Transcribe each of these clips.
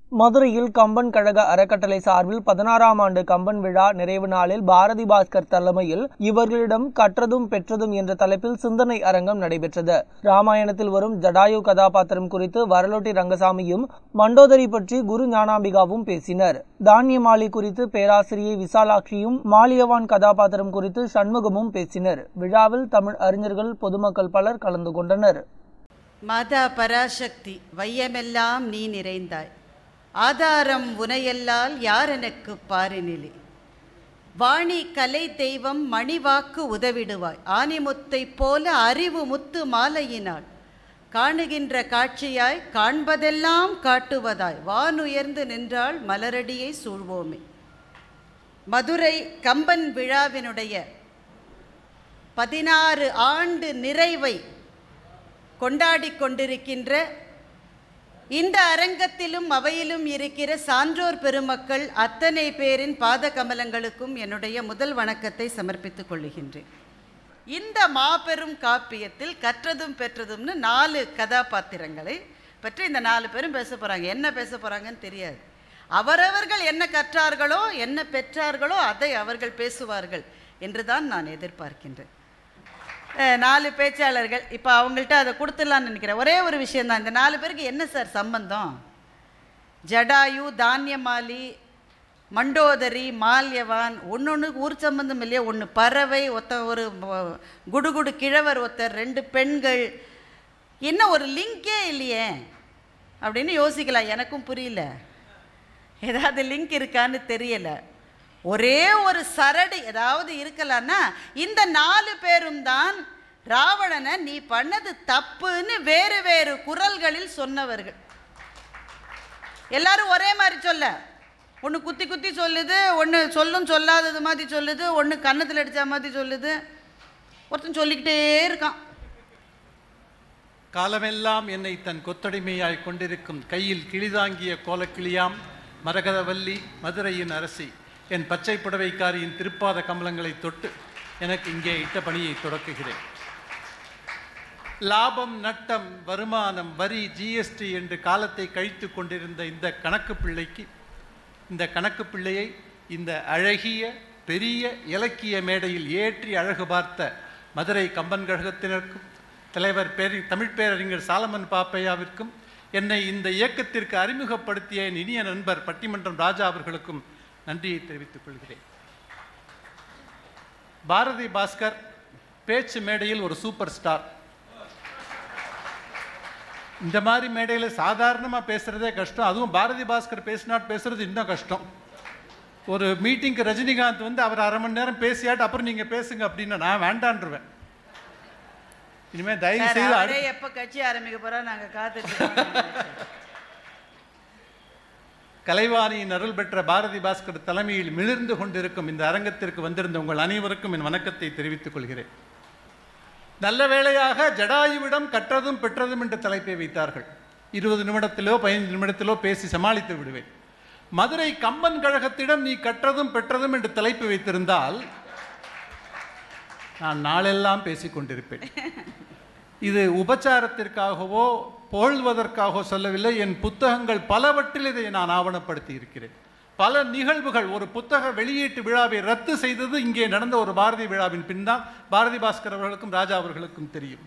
மதுரையில் கம்பன் கழக அறக்கட்டளை சார்பில் பதினாறாம் ஆண்டு கம்பன் விழா நிறைவு நாளில் பாரதி பாஸ்கர் தலைமையில் இவர்களிடம் கற்றதும் பெற்றதும் என்ற தலைப்பில் சிந்தனை அரங்கம் நடைபெற்றது ராமாயணத்தில் வரும் ஜடாயு கதாபாத்திரம் குறித்து வரலோட்டி ரங்கசாமியும் மண்டோதரி பற்றி குரு ஞானாம்பிகாவும் பேசினர் தானியமாலி குறித்து பேராசிரியை விசாலாட்சியும் மாலியவான் கதாபாத்திரம் குறித்து சண்முகமும் பேசினர் விழாவில் தமிழ் அறிஞர்கள் பொதுமக்கள் பலர் கலந்து கொண்டனர் மாதா பராசக்தி வையமெல்லாம் நீ நிறைந்தாய் ஆதாரம் உனையல்லால் யார் எனக்கு பாரினிலே வாணி கலை தெய்வம் மணிவாக்கு உதவிடுவாய் ஆனிமுத்தை போல அறிவு முத்து மாலையினாள் காணுகின்ற காட்சியாய் காண்பதெல்லாம் காட்டுவதாய் வானுயர்ந்து நின்றால் மலரடியை சூழ்வோமே மதுரை கம்பன் விழாவினுடைய பதினாறு ஆண்டு நிறைவை கொண்டாடி கொண்டிருக்கின்ற இந்த அரங்கத்திலும் அவையிலும் இருக்கிற சான்றோர் பெருமக்கள் அத்தனை பேரின் பாத கமலங்களுக்கும் என்னுடைய முதல் வணக்கத்தை சமர்ப்பித்துக் கொள்ளுகின்றேன் இந்த மாபெரும் காப்பியத்தில் கற்றதும் பெற்றதும்னு நாலு கதாபாத்திரங்களை பற்றி இந்த நாலு பேரும் பேச போகிறாங்க என்ன பேச போகிறாங்கன்னு தெரியாது அவரவர்கள் என்ன கற்றார்களோ என்ன பெற்றார்களோ அதை அவர்கள் பேசுவார்கள் என்று தான் நான் எதிர்பார்க்கின்றேன் அஹ், நாலு பேச்சாளர்கள் இப்போ அவங்கள்ட்ட அதை கொடுத்துடலான்னு நினைக்கிறேன் ஒரே ஒரு விஷயந்தான் இந்த நாலு பேருக்கு என்ன சார் சம்பந்தம் ஜடாயு தானியமாலி மண்டோதரி மால்யவான் ஒன்று ஒன்று ஊர் சம்பந்தம் இல்லையா ஒன்று பறவை ஒத்த ஒரு வ- குடுகுடு கிழவர் ஒருத்தர் ரெண்டு பெண்கள் என்ன ஒரு லிங்கே இல்லையே அப்படின்னு யோசிக்கலாம் எனக்கும் புரியல ஏதாவது லிங்க் இருக்கான்னு தெரியல ஒரே ஒரு சரடு ஏதாவது இருக்கலான்னா இந்த நாலு பேரும் தான் ராவணனை நீ பண்ணது தப்புன்னு வேறு வேறு குரல்களில் சொன்னவர்கள் எல்லாரும் ஒரே மாதிரி சொல்ல ஒன்று குத்தி குத்தி சொல்லுது ஒன்று சொல்லும் சொல்லாதது மாதிரி சொல்லுது ஒன்று கன்னத்தில் அடித்த மாதிரி சொல்லுது ஒருத்தன் சொல்லிக்கிட்டே இருக்கான் காலமெல்லாம் என்னை தன் கொத்தடிமையாய் கொண்டிருக்கும் கையில் கிளிதாங்கிய கோலக்கிளியாம் மரகதவல்லி மதுரையின் அரசி என் பச்சை புடவைக்காரியின் திருப்பாத கமலங்களை தொட்டு எனக்கு இங்கே இட்ட பணியை தொடக்குகிறேன் லாபம் நட்டம் வருமானம் வரி ஜிஎஸ்டி என்று காலத்தை கழித்து கொண்டிருந்த இந்த கணக்கு பிள்ளைக்கு இந்த கணக்கு பிள்ளையை இந்த அழகிய பெரிய இலக்கிய மேடையில் ஏற்றி அழகு பார்த்த மதுரை கம்பன் கழகத்தினருக்கும் தலைவர் பேரி தமிழ் பேரறிஞர் சாலமன் பாப்பையாவிற்கும் என்னை இந்த இயக்கத்திற்கு அறிமுகப்படுத்திய என் இனிய நண்பர் பட்டிமன்றம் ராஜா அவர்களுக்கும் நன்றியை தெரிவித்துக் கொள்கிறேன் பாரதி பாஸ்கர் பேச்சு மேடையில் ஒரு சூப்பர் ஸ்டார் இந்த மாதிரி மேடையில் சாதாரணமாக பேசுகிறதே கஷ்டம் அதுவும் பாரதி பாஸ்கர் பேசினாட் பேசுறது இன்னும் கஷ்டம் ஒரு மீட்டிங்க்கு ரஜினிகாந்த் வந்து அவர் அரை மணி நேரம் பேசியாட்டு அப்புறம் நீங்கள் பேசுங்க அப்படின்னா நான் வேண்டான்றுவேன் இனிமேல் தயவு சார், செய்து அவரே அடுத்த- எப்போ கட்சி ஆரம்பிக்க போறா நாங்கள் காத்துட்டு கலைவாணியின் அருள் பெற்ற பாரதி பாஸ்கர் தலைமையில் மிளிர்ந்து கொண்டிருக்கும் இந்த அரங்கத்திற்கு வந்திருந்த உங்கள் அனைவருக்கும் என் வணக்கத்தை தெரிவித்துக் கொள்கிறேன் நல்ல வேளையாக ஜடாயுவிடம் கற்றதும் பெற்றதும் என்ற தலைப்பை வைத்தார்கள் இருபது நிமிடத்திலோ பதினைந்து நிமிடத்திலோ பேசி சமாளித்து விடுவேன் மதுரை கம்பன் கழகத்திடம் நீ கற்றதும் பெற்றதும் என்று தலைப்பு வைத்திருந்தால் நான் நாளெல்லாம் பேசிக் கொண்டிருப்பேன் இது உபச்சாரத்திற்காகவோ புகழ்வதற்காகவோ சொல்லவில்லை என் புத்தகங்கள் பலவற்றில் இதை நான் ஆவணப்படுத்தி இருக்கிறேன் பல நிகழ்வுகள் ஒரு புத்தக வெளியீட்டு விழாவை ரத்து செய்தது இங்கே நடந்த ஒரு பாரதி விழாவின் பின்தான் பாரதி பாஸ்கர் அவர்களுக்கும் ராஜா அவர்களுக்கும் தெரியும்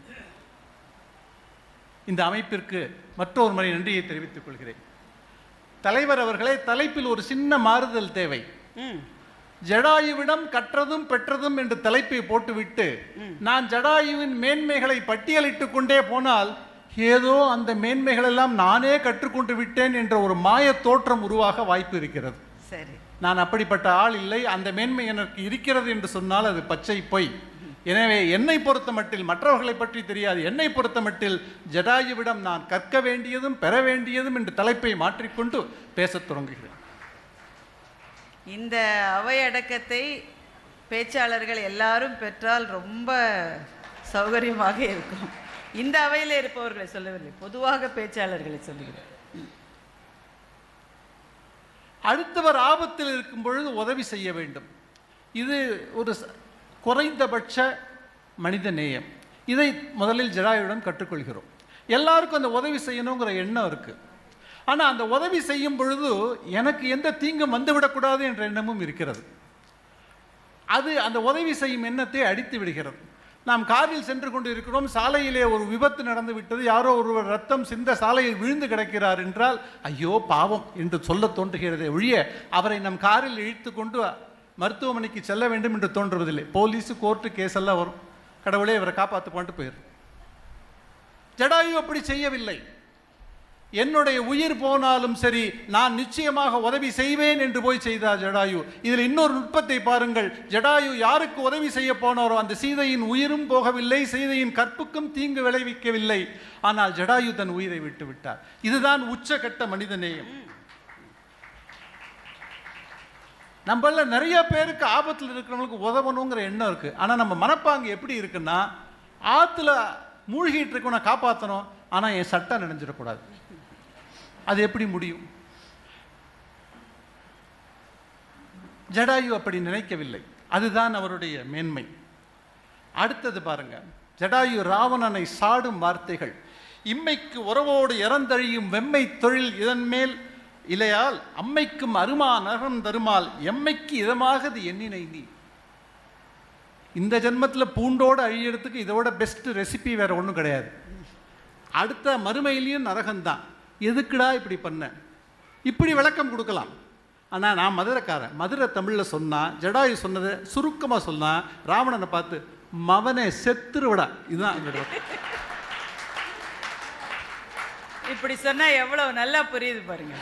இந்த அமைப்பிற்கு மற்றொரு முறை நன்றியை தெரிவித்துக் கொள்கிறேன் தலைவர் அவர்களே தலைப்பில் ஒரு சின்ன மாறுதல் தேவை ம் ஜடாயுவிடம் கற்றதும் பெற்றதும் என்று தலைப்பை போட்டுவிட்டு நான் ஜடாயுவின் மேன்மைகளை பட்டியலிட்டுக் கொண்டே போனால் ஏதோ அந்த மேன்மைகள் எல்லாம் நானே கற்றுக்கொண்டு விட்டேன் என்ற ஒரு மாய தோற்றம் உருவாக வாய்ப்பு இருக்கிறது சரி நான் அப்படிப்பட்ட ஆள் இல்லை அந்த மேன்மை எனக்கு இருக்கிறது என்று சொன்னால் அது பச்சை பொய் எனவே என்னை பொறுத்த மட்டில் மற்றவர்களை பற்றி தெரியாது என்னை பொறுத்த மட்டில் ஜடாயுவிடம் நான் கற்க வேண்டியதும் பெற வேண்டியதும் என்று தலைப்பை மாற்றிக்கொண்டு பேசத் தொடங்குகிறேன் இந்த அவை அடக்கத்தை பேச்சாளர்கள் எல்லாரும் பெற்றால் ரொம்ப சௌகரியமாக இருக்கும் இந்த அவையில் இருப்பவர்களை சொல்லவில்லை பொதுவாக பேச்சாளர்களை சொல்லுகிறேன் அடுத்தவர் ஆபத்தில் இருக்கும் பொழுது உதவி செய்ய வேண்டும் இது ஒரு ச- குறைந்தபட்ச மனித நேயம் இதை முதலில் ஜடாயுடன் கற்றுக்கொள்கிறோம் எல்லாருக்கும் அந்த உதவி செய்யணுங்கிற எண்ணம் இருக்கு ஆனால் அந்த உதவி செய்யும் பொழுது எனக்கு எந்த தீங்கும் வந்துவிடக்கூடாது என்ற எண்ணமும் இருக்கிறது அது அந்த உதவி செய்யும் எண்ணத்தை அடித்து விடுகிறது நாம் காரில் சென்று கொண்டு இருக்கிறோம் சாலையிலே ஒரு விபத்து நடந்து விட்டது யாரோ ஒருவர் ரத்தம் சிந்த சாலையில் விழுந்து கிடக்கிறார் என்றால் ஐயோ பாவம் என்று சொல்ல தோன்றுகிறதே ஒழிய அவரை நம் காரில் இழுத்து கொண்டு மருத்துவமனைக்கு செல்ல வேண்டும் என்று தோன்றுவதில்லை போலீஸு கோர்ட்டு கேஸ் எல்லாம் வரும் கடவுளே இவரை காப்பாற்று பண்ணிட்டு போயிரு ஜடாயு அப்படி செய்யவில்லை என்னுடைய உயிர் போனாலும் சரி நான் நிச்சயமாக உதவி செய்வேன் என்று போய் செய்தார் ஜடாயு இதில் இன்னொரு நுட்பத்தை பாருங்கள் ஜடாயு யாருக்கு உதவி செய்ய போனாரோ அந்த சீதையின் உயிரும் போகவில்லை சீதையின் கற்புக்கும் தீங்கு விளைவிக்கவில்லை ஆனால் ஜடாயு தன் உயிரை விட்டு விட்டார் இதுதான் உச்சகட்ட மனிதநேயம் நம்மள நிறைய பேருக்கு ஆபத்தில் இருக்கிறவங்களுக்கு உதவணுங்கிற எண்ணம் இருக்கு ஆனா நம்ம மனப்பாங்கு எப்படி இருக்குன்னா ஆத்துல மூழ்கிட்டு இருக்கவனை காப்பாற்றணும் ஆனா என் சட்டை நினைஞ்சிடக்கூடாது அது எப்படி முடியும் ஜடாயு அப்படி நினைக்கவில்லை அதுதான் அவருடைய மேன்மை அடுத்தது பாருங்க ஜடாயு ராவணனை சாடும் வார்த்தைகள் இம்மைக்கு உறவோடு இறந்தழியும் வெம்மை தொழில் இதன் மேல் இலையால் அம்மைக்கும் அருமா நகம் தருமால் எம்மைக்கு இதமாகது எண்ணினை நீ இந்த ஜென்மத்தில் பூண்டோடு அழியறதுக்கு இதோட பெஸ்ட் ரெசிபி வேற ஒன்றும் கிடையாது அடுத்த மறுமையிலையும் நரகம்தான் எதுக்குடா இப்படி பண்ண இப்படி விளக்கம் கொடுக்கலாம் ஆனால் நான் மதுரைக்காரன் மதுரை தமிழில் சொன்னா ஜடாயு சொன்னதை சுருக்கமாக சொன்னா ராவணனை பார்த்து மவனே செத்துருவடா இதுதான் என்னோட இப்படி சொன்னா எவ்வளவு நல்லா புரியுது பாருங்க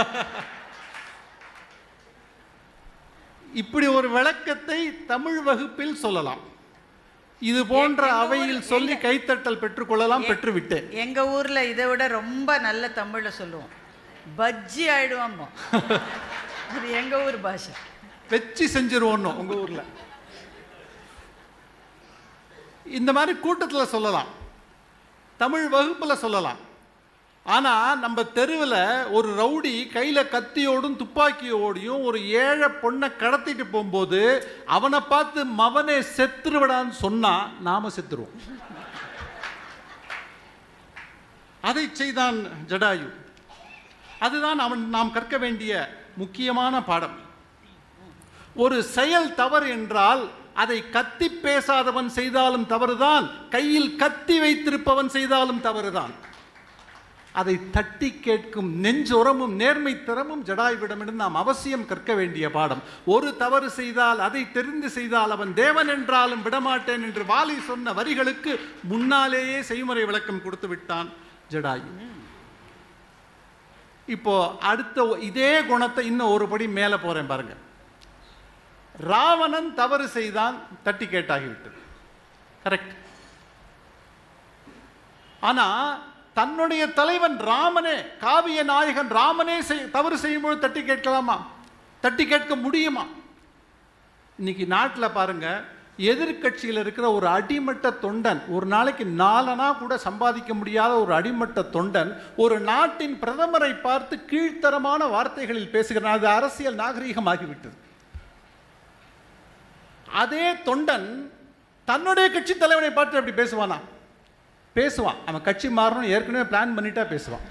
இப்படி ஒரு விளக்கத்தை தமிழ் வகுப்பில் சொல்லலாம் இது போன்ற எங்க ஊர்ல- அவையில் சொல்லி கைத்தட்டல் பெற்றுக்கொள்ளலாம் பெற்றுவிட்டேன் எங்க ஊர்ல இதை விட ரொம்ப நல்ல தமிழ்ல சொல்லுவோம் பஜ்ஜி ஆயிடுவாம்போ அது எங்க ஊர் பாஷை வச்சு செஞ்சிருவோம் உங்க ஊர்ல இந்த மாதிரி கூட்டத்துல சொல்லலாம் தமிழ் வகுப்புல சொல்லலாம் ஆனா நம்ம தெருவில் ஒரு ரவுடி கையில கத்தியோடும் துப்பாக்கியோடையும் ஒரு ஏழை பொண்ணை கடத்திட்டு போகும்போது அவனை பார்த்து மவனே செத்துருவிடான்னு சொன்னா நாம செத்துருவோம் அதை செய்தான் ஜடாயு அதுதான் அவன் நாம் கற்க வேண்டிய முக்கியமான பாடம் ஒரு செயல் தவறு என்றால் அதை கத்தி பேசாதவன் செய்தாலும் தவறுதான் கையில் கத்தி வைத்திருப்பவன் செய்தாலும் தவறுதான் அதை தட்டி கேட்கும் நெஞ்சுரமும் நேர்மை திறமும் ஜடாயுவிடமிருந்து நாம் அவசியம் கற்க வேண்டிய பாடம் ஒரு தவறு செய்தால் அதை தெரிந்து செய்தால் அவன் தேவன் என்றாலும் விடமாட்டேன் என்று வாலி சொன்ன வரிகளுக்கு முன்னாலேயே செய்முறை விளக்கம் கொடுத்து விட்டான் ஜடாயு இப்போ அடுத்த ஒ- இதே குணத்தை இன்னும் ஒரு படி மேலே போறேன் பாருங்க ராவணன் தவறு செய்தான் தட்டி கேட்டாகிவிட்டது கரெக்ட் ஆனா தன்னுடைய தலைவன் ராமனே காவிய நாயகன் ராமனே செய்- தவறு செய்யும்போது தட்டி கேட்கலாமா தட்டி கேட்க முடியுமா இன்னைக்கு நாட்டில் பாருங்க எதிர்க்கட்சியில் இருக்கிற ஒரு அடிமட்ட தொண்டன் ஒரு நாளைக்கு நாலனா கூட சம்பாதிக்க முடியாத ஒரு அடிமட்ட தொண்டன் ஒரு நாட்டின் பிரதமரை பார்த்து கீழ்த்தரமான வார்த்தைகளில் பேசுகிறான் அது அரசியல் நாகரீகமாகிவிட்டது அதே தொண்டன் தன்னுடைய கட்சி தலைவனை பார்த்து அப்படி பேசுவானா பேசுவான் அவன் கட்சி மாறணும் ஏற்கனவே பிளான் பண்ணிட்டா பேசுவான்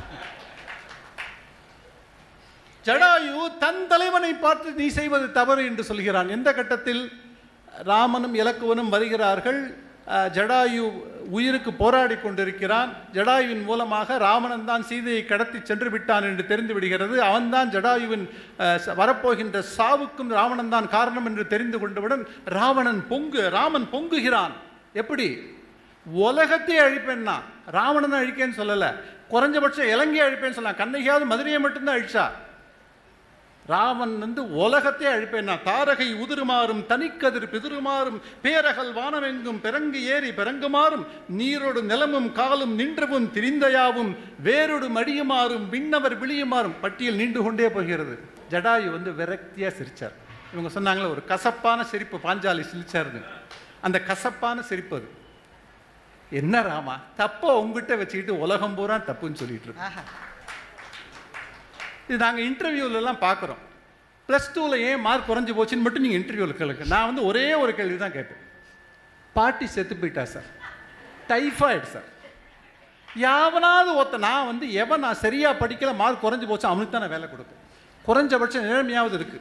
ஜடாயு தன் தலைவனை பார்த்து நீ செய்வது தவறு என்று சொல்கிறான் எந்த கட்டத்தில் ராமனும் இலக்குவனும் வருகிறார்கள் அஹ், ஜடாயு உயிருக்கு போராடி கொண்டிருக்கிறான் ஜடாயுவின் மூலமாக ராவணன் தான் சீதையை கடத்தி சென்று விட்டான் என்று தெரிந்து விடுகிறது அவன்தான் ஜடாயுவின் அஹ், ச- வரப்போகின்ற சாவுக்கும் ராவணன் தான் காரணம் என்று தெரிந்து கொண்டவுடன் ராவணன் பொங்கு ராமன் பொங்குகிறான் எப்படி உலகத்தையே அழிப்பேன்னா ராவணனை அழிக்கேன்னு சொல்லலை குறைஞ்சபட்சம் இலங்கையை அழிப்பேன்னு சொல்லலாம் கண்ணகியாவது மதுரையை மட்டும்தான் அழிச்சா ராமன் வந்து உலகத்தை அழிப்பேன்னா தாரகை உதிருமாறும் தனிக்கதிர் பிதிருமாறும் பேரகல் வானமெங்கும் பிறங்கு ஏறி பிறங்குமாறும் நீரோடு நிலமும் காலும் நின்றவும் திரிந்தயாவும் வேரோடு மடியுமாறும் விண்ணவர் விழியுமாறும் பட்டியல் நீண்டு கொண்டே போகிறது ஜடாயு வந்து விரக்தியா சிரிச்சார் இவங்க சொன்னாங்களே ஒரு கசப்பான சிரிப்பு பாஞ்சாலி சிரிச்சாருன்னு அந்த கசப்பான சிரிப்பு அது என்ன ராமா தப்ப உங்ககிட்ட வச்சுக்கிட்டு உலகம் பூரா தப்புன்னு சொல்லிட்டு இருக்கு ஆஹா இது நாங்கள் இன்டர்வியூலலாம் பார்க்குறோம் ப்ளஸ் டூவில் ஏன் மார்க் குறைஞ்சி போச்சுன்னு மட்டும் நீங்கள் இன்டர்வியூவில் கேளுங்க நான் வந்து ஒரே ஒரு கேள்வி தான் கேட்பேன் பாட்டி செத்து போயிட்டா சார் டைஃபாய்டு சார் யாவனாவது ஒருத்த நான் வந்து எவன் நான் சரியா படிக்கல மார்க் குறைஞ்சு போச்சு அவனுக்கு தான் நான் வேலை கொடுப்பேன் குறைஞ்சபட்சம் நிலைமையாவது இருக்கு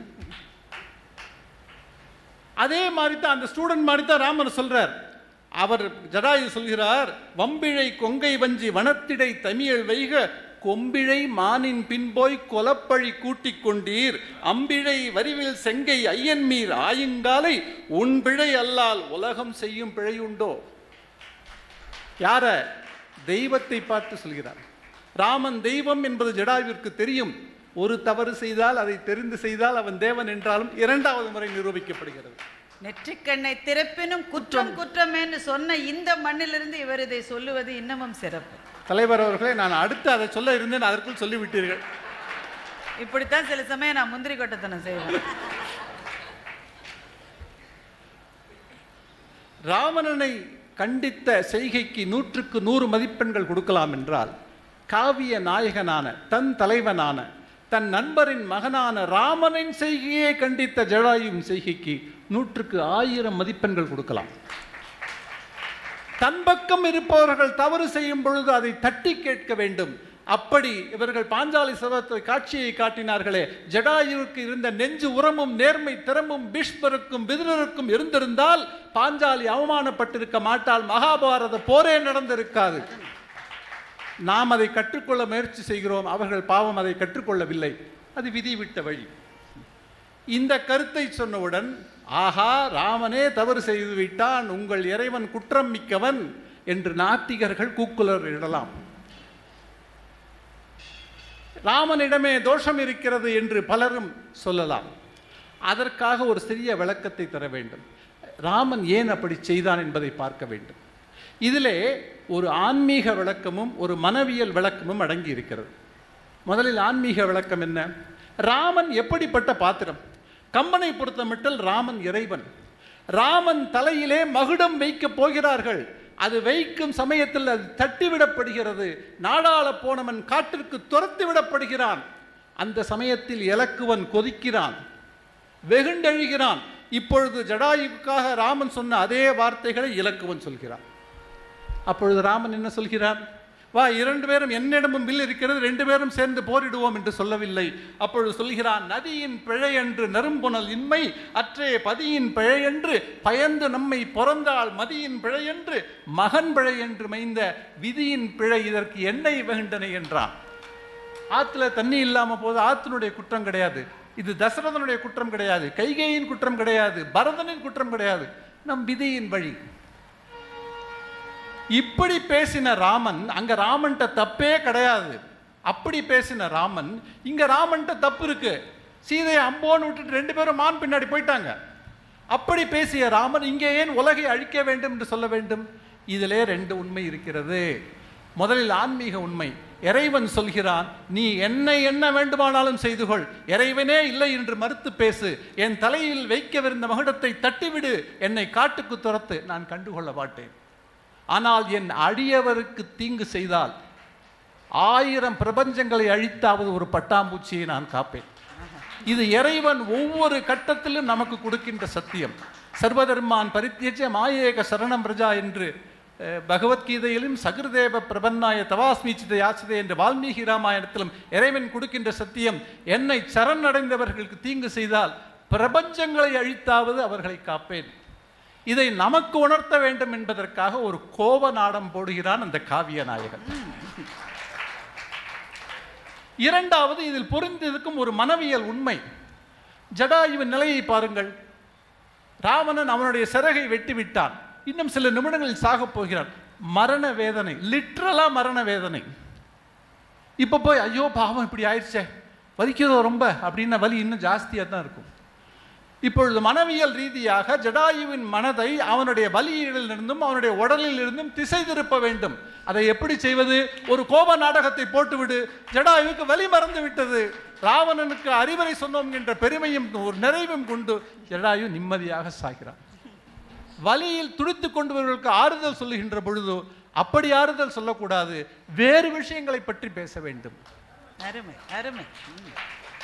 அதே மாதிரி தான் அந்த ஸ்டூடெண்ட் மாதிரி தான் ராமர் சொல்றார் அவர் ஜடாயு சொல்கிறார் வம்பிழை கொங்கை வஞ்சி வனத்திடை தமிழ் வைக கொம்பிழை மானின் பின்போய் கொலப்பழி கூட்டிக் கொண்டீர் அம்பிழை வரிவில் செங்கை ஐயன்மீர் ஆயுங்காலை உன் பிழை அல்லால் உலகம் செய்யும் பிழை உண்டோ யார தெய்வத்தை பார்த்து சொல்கிறார் ராமன் தெய்வம் என்பது ஜடாயுவிற்கு தெரியும் ஒரு தவறு செய்தால் அதை தெரிந்து செய்தால் அவன் தேவன் என்றாலும் இரண்டாவது முறை நிரூபிக்கப்படுகிறது நெற்றிக்கண்ணை திறப்பினும் குற்றம் குற்றமேன்னு சொன்ன இந்த மண்ணிலிருந்து இவர் இதை சொல்லுவது இன்னமும் சிறப்பு தலைவர் அவர்களே நான் அடுத்து அதை சொல்ல இருந்தேன் அதற்குள் சொல்லிவிட்டீர்கள் இப்படித்தான் சில சமயம் நான் முந்திரி கொட்டத்தனம் செய்வேன் ராவணனை கண்டித்த செய்கைக்கு நூற்றுக்கு நூறு மதிப்பெண்கள் கொடுக்கலாம் என்றால் காவிய நாயகனான தன் தலைவனான தன் நண்பரின் மகனான ராமனின் செய்கையை கண்டித்த ஜடாயுவின் செய்கைக்கு நூற்றுக்கு ஆயிரம் மதிப்பெண்கள் கொடுக்கலாம் தன் பக்கம் இருப்பவர்கள் தவறு செய்யும் பொழுது அதை தட்டி கேட்க வேண்டும் அப்படி இவர்கள் பாஞ்சாலி சபத்தை காட்சியை காட்டினார்களே ஜடாயுவுக்கு இருந்த நெஞ்சு உரமும் நேர்மை திறமும் பீஷ்மருக்கும் விதுரருக்கும் இருந்திருந்தால் பாஞ்சாலி அவமானப்பட்டிருக்க மாட்டால் மகாபாரத போரே நடந்திருக்காது நாம் அதை கற்றுக்கொள்ள முயற்சி செய்கிறோம் அவர்கள் பாவம் அதை கற்றுக்கொள்ளவில்லை அது விதிவிட்ட வழி இந்த கருத்தை சொன்னவுடன் ஆஹா ராமனே தவறு செய்து விட்டான் உங்கள் இறைவன் குற்றம் மிக்கவன் என்று நாத்திகர்கள் கூக்குலர் இடலாம் ராமனிடமே தோஷம் இருக்கிறது என்று பலரும் சொல்லலாம் அதற்காக ஒரு சிறிய விளக்கத்தை தர வேண்டும் ராமன் ஏன் அப்படி செய்தான் என்பதை பார்க்க வேண்டும் இதிலே ஒரு ஆன்மீக விளக்கமும் ஒரு மனவியல் விளக்கமும் அடங்கி இருக்கிறது முதலில் ஆன்மீக விளக்கம் என்ன ராமன் எப்படிப்பட்ட பாத்திரம் கம்பனை பொறுத்தமட்டில் ராமன் இறைவன் ராமன் தலையிலே மகுடம் வைக்கப் போகிறார்கள் அது வைக்கும் சமயத்தில் அது தட்டிவிடப்படுகிறது நாடாள போனவன் காட்டிற்கு துரத்தி விடப்படுகிறான் அந்த சமயத்தில் இலக்குவன் கொதிக்கிறான் வெகுண்டெழுகிறான் இப்பொழுது ஜடாயுக்காக ராமன் சொன்ன அதே வார்த்தைகளை இலக்குவன் சொல்கிறான் அப்பொழுது ராமன் என்ன சொல்கிறார் வா இரண்டு பேரும் என்னிடமும் வில் இருக்கிறது ரெண்டு பேரும் சேர்ந்து போரிடுவோம் என்று சொல்லவில்லை அப்பொழுது சொல்கிறான் நதியின் பிழை என்று நறும்புணல் இன்மை அற்றே பதியின் பிழை என்று பயந்து நம்மை பிறந்தால் மதியின் பிழை என்று மகன் பிழை என்று மைந்த விதியின் பிழை இதற்கு என்னை வேண்டனை என்றான் ஆத்துல தண்ணி இல்லாம போது ஆத்தினுடைய குற்றம் கிடையாது இது தசரதனுடைய குற்றம் கிடையாது கைகேயின் குற்றம் கிடையாது பரதனின் குற்றம் கிடையாது நம் விதியின் வழி இப்படி பேசின ராமன் அங்க ராமன்ட்ட தப்பே கிடையாது அப்படி பேசின ராமன் இங்க ராமன்ட்ட தப்பு இருக்கு சீதையை அம்போன்னு விட்டுட்டு ரெண்டு பேரும் மான் பின்னாடி போயிட்டாங்க அப்படி பேசிய ராமன் இங்கே ஏன் உலகை அழிக்க வேண்டும் என்று சொல்ல வேண்டும் இதிலே ரெண்டு உண்மை இருக்கிறது முதலில் ஆன்மீக உண்மை இறைவன் சொல்கிறான் நீ என்னை என்ன வேண்டுமானாலும் செய்து கொள் இறைவனே இல்லை என்று மறுத்து பேசு என் தலையில் வைக்கவிருந்த மகுடத்தை தட்டிவிடு என்னை காட்டுக்கு துரத்து நான் கண்டுகொள்ள மாட்டேன் ஆனால் என் அடியவருக்கு தீங்கு செய்தால் ஆயிரம் பிரபஞ்சங்களை அழித்தாவது ஒரு பட்டாம்பூச்சியை நான் காப்பேன் இது இறைவன் ஒவ்வொரு கட்டத்திலும் நமக்கு கொடுக்கின்ற சத்தியம் சர்வதர்மான் பரித்தியஜ மாயேக சரணம் பிரஜா என்று அஹ், பகவத்கீதையிலும் சகிருதேவ பிரபன்னாய தவாஸ்மீச்சித யாச்சிதே என்று வால்மீகி ராமாயணத்திலும் இறைவன் கொடுக்கின்ற சத்தியம் என்னை சரணடைந்தவர்களுக்கு தீங்கு செய்தால் பிரபஞ்சங்களை அழித்தாவது அவர்களை காப்பேன் இதை நமக்கு உணர்த்த வேண்டும் என்பதற்காக ஒரு கோப நாடம் போடுகிறான் அந்த காவிய நாயகன் இரண்டாவது இதில் பொருந்திருக்கும் ஒரு மனவியல் உண்மை ஜடாயுவின் நிலையை பாருங்கள் ராவணன் அவனுடைய சிறகை வெட்டி விட்டான் இன்னும் சில நிமிடங்களில் சாகப் போகிறான் மரண வேதனை லிட்ரலா மரண வேதனை இப்போ போய் ஐயோ பாவம் இப்படி ஆயிடுச்சே வலிக்கிறதோ ரொம்ப அப்படின்னா வலி இன்னும் ஜாஸ்தியாக தான் இருக்கும் இப்பொழுது மனவியல் ரீதியாக ஜடாயுவின் மனதை அவனுடைய வலியிலிருந்தும் அவனுடைய உடலில் இருந்தும் திசை திருப்ப வேண்டும் அதை எப்படி செய்வது ஒரு கோப நாடகத்தை போட்டுவிடு ஜடாயுவுக்கு வலி மறந்து விட்டது ராவணனுக்கு அறிவுரை சொன்னோம் என்ற பெருமையும் ஒரு நிறைவும் கொண்டு ஜடாயு நிம்மதியாக சாகிறான் வலியில் துடித்துக் கொண்டவர்களுக்கு ஆறுதல் சொல்லுகின்ற பொழுது அப்படி ஆறுதல் சொல்லக்கூடாது வேறு விஷயங்களை பற்றி பேச வேண்டும் அருமை அருமை ம்.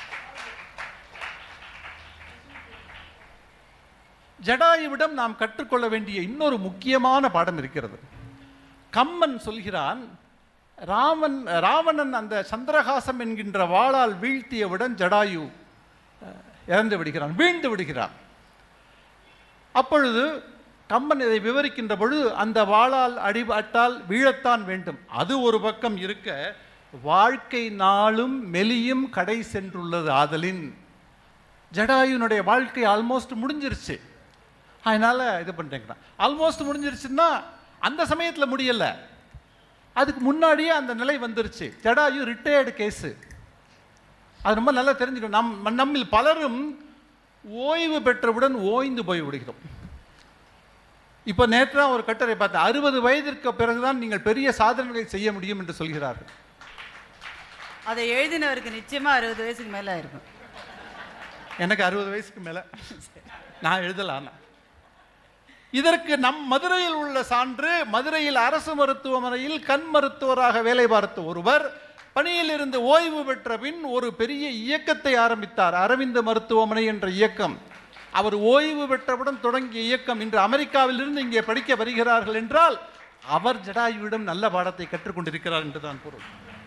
ஜடாயுவிடம் நாம் கற்றுக்கொள்ள வேண்டிய இன்னொரு முக்கியமான பாடம் இருக்கிறது கம்மன் சொல்கிறான் ராமன் ராவணன் அந்த சந்திரகாசம் என்கின்ற வாளால் வீழ்த்தியவுடன் ஜடாயு அஹ், இறந்து விடுகிறான் வீழ்ந்து விடுகிறான் அப்பொழுது கம்பன் இதை விவரிக்கின்ற பொழுது அந்த வாளால் அடிபட்டால் வீழத்தான் வேண்டும் அது ஒரு பக்கம் இருக்க வாழ்க்கை நாளும் மெலியும் கடை சென்றுள்ளது ஆதலின் ஜடாயுனுடைய வாழ்க்கை ஆல்மோஸ்ட் முடிஞ்சிருச்சு அதனால இது பண்ணுறேங்கிறான் ஆல்மோஸ்ட் முடிஞ்சிருச்சுன்னா அந்த சமயத்தில் முடியல அதுக்கு முன்னாடியே அந்த நிலை வந்துருச்சு ஜடாயு ரிட்டையர்டு கேஸு அது ரொம்ப நல்லா தெரிஞ்சுக்கணும் நம் நம்மில் பலரும் ஓய்வு பெற்றவுடன் ஓய்ந்து போய் விடுகிறோம் இப்போ நேற்று தான் ஒரு கட்டுரை பார்த்தேன் அறுபது வயதிற்கு பிறகுதான் நீங்கள் பெரிய சாதனைகளை செய்ய முடியும் என்று சொல்கிறார்கள் அதை எழுதினவருக்கு நிச்சயமா அறுபது வயசுக்கு மேல இருக்கும் எனக்கு அறுபது வயசுக்கு மேலே நான் எழுதலாம் இதற்கு நம் மதுரையில் உள்ள சான்று மதுரையில் அரசு மருத்துவமனையில் கண் மருத்துவராக வேலை பார்த்த ஒருவர் பணியில் இருந்து ஓய்வு பெற்ற பின் ஒரு பெரிய இயக்கத்தை ஆரம்பித்தார் அரவிந்த மருத்துவமனை என்ற இயக்கம் அவர் ஓய்வு பெற்றவுடன் தொடங்கிய இயக்கம் இன்று அமெரிக்காவிலிருந்து இங்கே படிக்க வருகிறார்கள் என்றால் அவர் ஜடாயுவிடம் நல்ல பாடத்தை கற்றுக்கொண்டிருக்கிறார் என்றுதான் பொருள்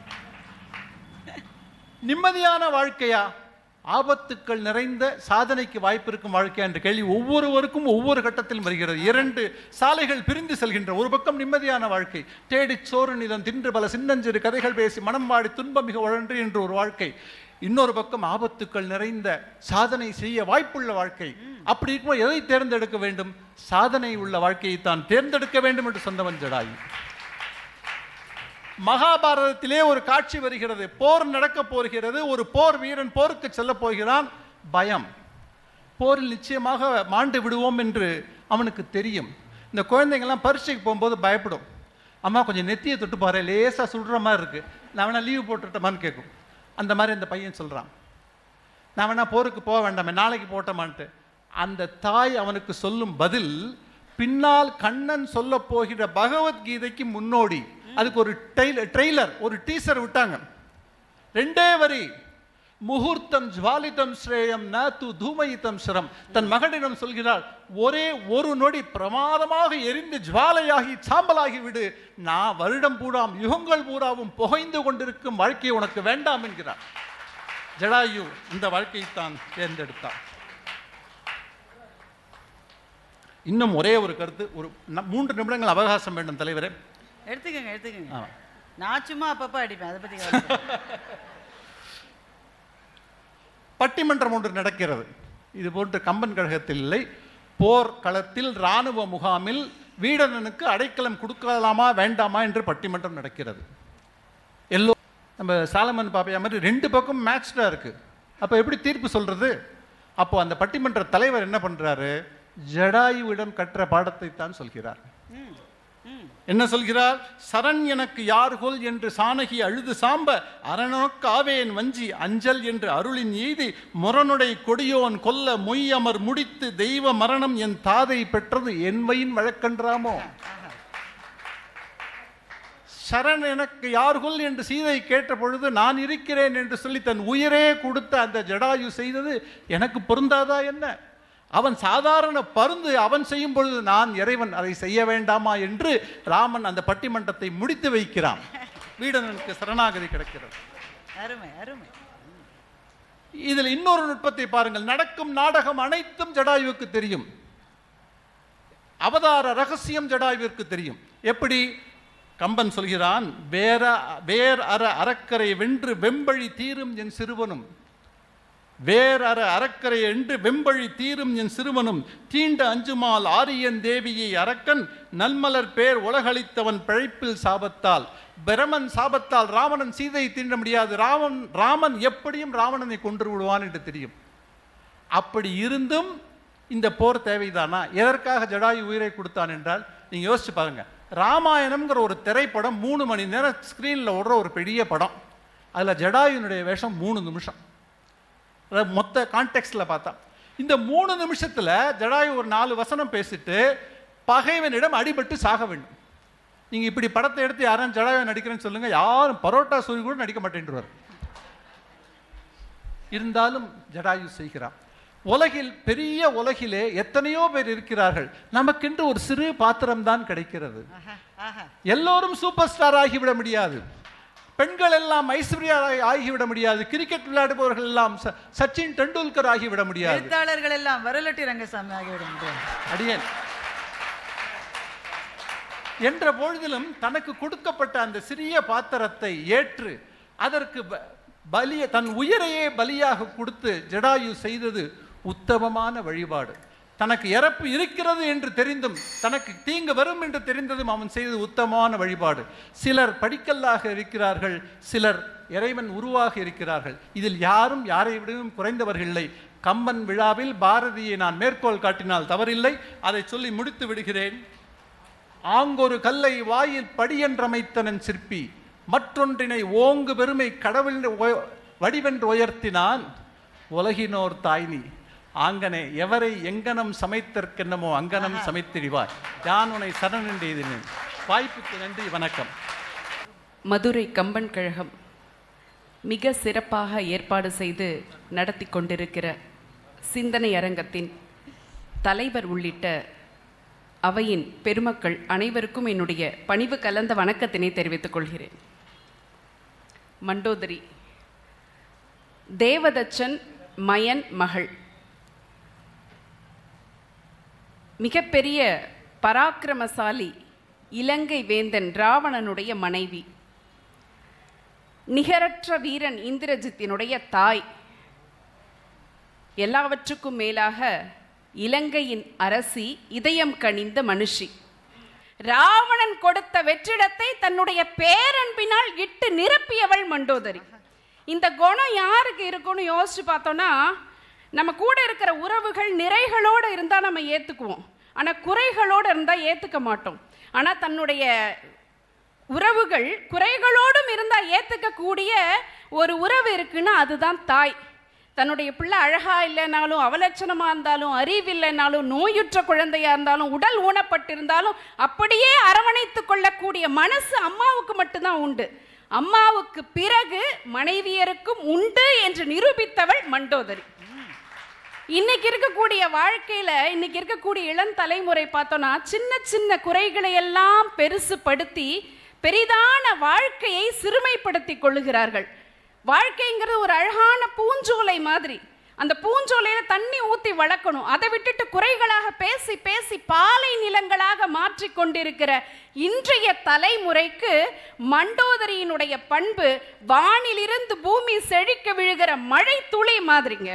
நிம்மதியான வாழ்க்கையா ஆபத்துக்கள் நிறைந்த சாதனைக்கு வாய்ப்பு இருக்கும் வாழ்க்கையா என்ற கேள்வி ஒவ்வொருவருக்கும் ஒவ்வொரு கட்டத்திலும் வருகிறது இரண்டு சாலைகள் பிரிந்து செல்கின்ற ஒரு பக்கம் நிம்மதியான வாழ்க்கை தேடிச் சோறு நிலம் தின்று பல சின்னஞ்சிறு கதைகள் பேசி மனம் வாடி துன்பம் மிக உழன்று என்று ஒரு வாழ்க்கை இன்னொரு பக்கம் ஆபத்துக்கள் நிறைந்த சாதனை செய்ய வாய்ப்புள்ள வாழ்க்கை அப்படி இருக்கும்போது எதை தேர்ந்தெடுக்க வேண்டும் சாதனை உள்ள வாழ்க்கையை தான் தேர்ந்தெடுக்க வேண்டும் என்று சொன்னவன் ஜடாயு மகாபாரதத்திலே ஒரு காட்சி வருகிறது போர் நடக்க போகிறது ஒரு போர் வீரன் போருக்கு செல்ல போகிறான் பயம் போரில் நிச்சயமாக மாண்டு விடுவோம் என்று அவனுக்கு தெரியும் இந்த குழந்தைங்கள்லாம் பரீட்சைக்கு போகும்போது பயப்படும் அம்மா கொஞ்சம் நெத்தியை தொட்டு பாரு லேசாக சுடுற மாதிரி இருக்கு நான் வேணா லீவு போட்டுட்டோமான்னு கேட்கும் அந்த மாதிரி அந்த பையன் சொல்கிறான் நான் வேணா போருக்கு போக வேண்டாமே நாளைக்கு போட்டோமான்ட்டு அந்த தாய் அவனுக்கு சொல்லும் பதில் பின்னால் கண்ணன் சொல்ல போகிற பகவத்கீதைக்கு முன்னோடி அதுக்கு ஒரு ட்ரெய்லர் ஒரு டீசர் விட்டாங்க ரெண்டே வரி முகூர்த்தம் ஜுவாலிதம் ஸ்ரேயம் ந து தூமயித்தம் சிரம் தன் மகனிடம் சொல்கிறாள் ஒரே ஒரு நொடி பிரமாதமாக எரிந்து ஜுவாலையாகி சாம்பலாகி விடு நான் வருடம் பூராம் யுகங்கள் பூராவும் புகைந்து கொண்டிருக்கும் வாழ்க்கை உனக்கு வேண்டாம் என்கிறார் ஜடாயு இந்த வாழ்க்கையைத்தான் தேர்ந்தெடுத்தார் இன்னும் ஒரே ஒரு கருத்து ஒரு ந- மூன்று நிமிடங்கள் அவகாசம் வேண்டும் தலைவரே எடுத்துக்கங்க எடுத்துக்கங்க ஆமா. நான் சும்மா அப்பப்போ அடிப்பேன் அதை பத்தி கவலைப்படாத. பட்டிமன்றம் ஒன்று நடக்கிறது இது போன்று கம்பன் கழகத்தில் இல்லை போர் களத்தில் இராணுவ முகாமில் வீடனனுக்கு அடைக்கலம் கொடுக்கலாமா வேண்டாமா என்று பட்டிமன்றம் நடக்கிறது எல்லோ நம்ம சாலமன் பாப்பையா மாதிரி ரெண்டு பக்கம் மேட்ச்டாக இருக்கு அப்போ எப்படி தீர்ப்பு சொல்றது அப்போ அந்த பட்டிமன்ற தலைவர் என்ன பண்றாரு ஜடாயுவிடம் கற்ற பாடத்தை தான் சொல்கிறார் ம் ம் என்ன சொல்கிறார் சரண் எனக்கு யார்கொல் என்று சானகி அழுது சாம்ப அரணொக்க ஆவேன் வஞ்சி அஞ்சல் என்று அருளின் எய்தி முரனுடை கொடியோன் கொல்ல மொய்யமர் முடித்து தெய்வ மரணம் என் தாதை பெற்றது என்மையின் வழக்கன்றாமோ சரண் எனக்கு யார்கொல் என்று சீதை கேட்ட பொழுது நான் இருக்கிறேன் என்று சொல்லி தன் உயிரே கொடுத்த அந்த ஜடாயு செய்தது எனக்கு பொருந்தாதா என்ன அவன் சாதாரண பருந்து அவன் செய்யும் பொழுது நான் இறைவன் அதை செய்ய வேண்டாமா என்று ராமன் அந்த பட்டிமன்றத்தை முடித்து வைக்கிறான் வீடனனுக்கு சரணாகதி கிடைக்கிறது அருமை அருமை இதில் இன்னொரு நுட்பத்தை பாருங்கள் நடக்கும் நாடகம் அனைத்தும் ஜடாயுவுக்கு தெரியும் அவதார ரகசியம் ஜடாயுவிற்கு தெரியும் எப்படி கம்பன் சொல்கிறான் வேற வேர் அற அறக்கரை வென்று வெம்பழி தீரும் என் சிறுவனும் வேர் அற அறக்கரை என்று வெம்பழி தீரும் என் சிறுவனும் தீண்ட அஞ்சுமால் ஆரியன் தேவியை அரக்கன் நன்மலர் பேர் உலகளித்தவன் பிழைப்பில் சாபத்தால் பிரமன் சாபத்தால் ராவணன் சீதையை தீண்ட முடியாது ராவன் ராமன் எப்படியும் ராவணனை கொன்று விடுவான் என்று தெரியும் அப்படி இருந்தும் இந்த போர் தேவைதானா எதற்காக ஜடாயு உயிரை கொடுத்தான் என்றால் நீங்க யோசிச்சு பாருங்க ராமாயணம்ங்கிற ஒரு திரைப்படம் மூணு மணி நேரம் ஸ்க்ரீனில் ஓடுற ஒரு பெரிய படம் அதில் ஜடாயுனுடைய வேஷம் மூணு நிமிஷம் அதாவது மொத்த கான்டெக்ட்ல பார்த்தா இந்த மூணு நிமிஷத்துல ஜடாயு ஒரு நாலு வசனம் பேசிட்டு பகைவனிடம் அடிபட்டு சாக வேண்டும் நீங்க இப்படி படத்தை எடுத்து யாரும் ஜடாயு நடிக்கிறேன்னு சொல்லுங்க யாரும் பரோட்டா சூரி கூட நடிக்க மாட்டேன்றார் இருந்தாலும் ஜடாயு செய்கிறான் உலகில் பெரிய உலகிலே எத்தனையோ பேர் இருக்கிறார்கள் நமக்கென்று ஒரு சிறு பாத்திரம்தான் கிடைக்கிறது ஆஹா ஆஹா எல்லோரும் சூப்பர் ஸ்டார் ஆகிவிட முடியாது பெண்கள் எல்லாம் ஐஸ்வர்யா ராய் ஆகிவிட முடியாது கிரிக்கெட் விளையாடுபவர்கள் எல்லாம் ச- சச்சின் டெண்டுல்கர் ஆகிவிட முடியாது எழுத்தாளர்கள் எல்லாம் வரலட்டி ரங்கசாமி ஆகிவிட முடியாது அடியேன் என்ற பொழுதிலும் தனக்கு கொடுக்கப்பட்ட அந்த சிறிய பாத்திரத்தை ஏற்று அதற்கு ப- பலிய தன் உயிரையே பலியாக கொடுத்து ஜடாயு செய்தது உத்தமமான வழிபாடு தனக்கு இறப்பு இருக்கிறது என்று தெரிந்தும் தனக்கு தீங்கு வரும் என்று தெரிந்ததும் அவன் செய்தது உத்தமமான வழிபாடு சிலர் படிக்கல்லாக இருக்கிறார்கள் சிலர் இறைவன் உருவாக இருக்கிறார்கள் இதில் யாரும் யாரை விடவும் குறைந்தவர்கள் இல்லை கம்பன் விழாவில் பாரதியை நான் மேற்கோள் காட்டினால் தவறில்லை அதை சொல்லி முடித்து விடுகிறேன் ஆங்கொரு கல்லை வாயில் படியென்றமைத்தனன் சிற்பி மற்றொன்றினை ஓங்கு பெருமை கடவுள் உய- வடிவென்று உயர்த்தினான் உலகினோர் தாய்னி ஆங்கனே எவரை எங்கனம் சமைத்தற்கென்னமோ அங்கனம் சமைத்திடுவார் யான் உனை சரணென்றேதினேன் வாய்ப்புக்கு நன்றி வணக்கம் மதுரை கம்பன் கழகம் மிக சிறப்பாக ஏற்பாடு செய்து நடத்தி கொண்டிருக்கிற சிந்தனை அரங்கத்தின் தலைவர் உள்ளிட்ட அவையின் பெருமக்கள் அனைவருக்கும் என்னுடைய பணிவு கலந்த வணக்கத்தினை தெரிவித்துக் கொள்கிறேன் மண்டோதரி தேவதச்சன் மயன் மகள் மிகப்பெரிய பராக்கிரமசாலி இலங்கை வேந்தன் ராவணனுடைய மனைவி நிகரற்ற வீரன் இந்திரஜித்தினுடைய தாய் எல்லாவற்றுக்கும் மேலாக இலங்கையின் அரசி இதயம் கனிந்த மனுஷி ராவணன் கொடுத்த வெற்றிடத்தை தன்னுடைய பேரன்பினால் இட்டு நிரப்பியவள் மண்டோதரி இந்த குணம் யாருக்கு இருக்கும்னு யோசிச்சு பார்த்தோம்னா நம்ம கூட இருக்கிற உறவுகள் நிறைகளோடு இருந்தால் நம்ம ஏற்றுக்குவோம் ஆனால் குறைகளோடு இருந்தால் ஏற்றுக்க மாட்டோம் ஆனால் தன்னுடைய உறவுகள் குறைகளோடும் இருந்தால் ஏற்றுக்கக்கூடிய ஒரு உறவு இருக்குன்னா அதுதான் தாய் தன்னுடைய பிள்ளை அழகா இல்லைனாலும் அவலட்சணமா இருந்தாலும் அறிவில்லைனாலும் நோயுற்ற குழந்தையா இருந்தாலும் உடல் ஊனப்பட்டிருந்தாலும் அப்படியே அரவணைத்து கொள்ளக்கூடிய மனசு அம்மாவுக்கு மட்டும்தான் உண்டு அம்மாவுக்கு பிறகு மனைவியருக்கும் உண்டு என்று நிரூபித்தவள் மண்டோதரி இன்னைக்கு இருக்கக்கூடிய வாழ்க்கையில இன்னைக்கு இருக்கக்கூடிய இளம் தலைமுறை பார்த்தோம்னா சின்ன சின்ன குறைகளை எல்லாம் பெருசுபடுத்தி பெரிதான வாழ்க்கையை சிறுமைப்படுத்தி கொள்ளுகிறார்கள் வாழ்க்கைங்கிறது ஒரு அழகான பூஞ்சோலை மாதிரி அந்த பூஞ்சோலையில தண்ணி ஊத்தி வளர்க்கணும் அதை விட்டுட்டு குறைகளாக பேசி பேசி பாலை நிலங்களாக மாற்றி கொண்டிருக்கிற இன்றைய தலைமுறைக்கு மண்டோதரியினுடைய பண்பு வானிலிருந்து பூமி செழிக்க விழுகிற மழை துளி மாதிரிங்க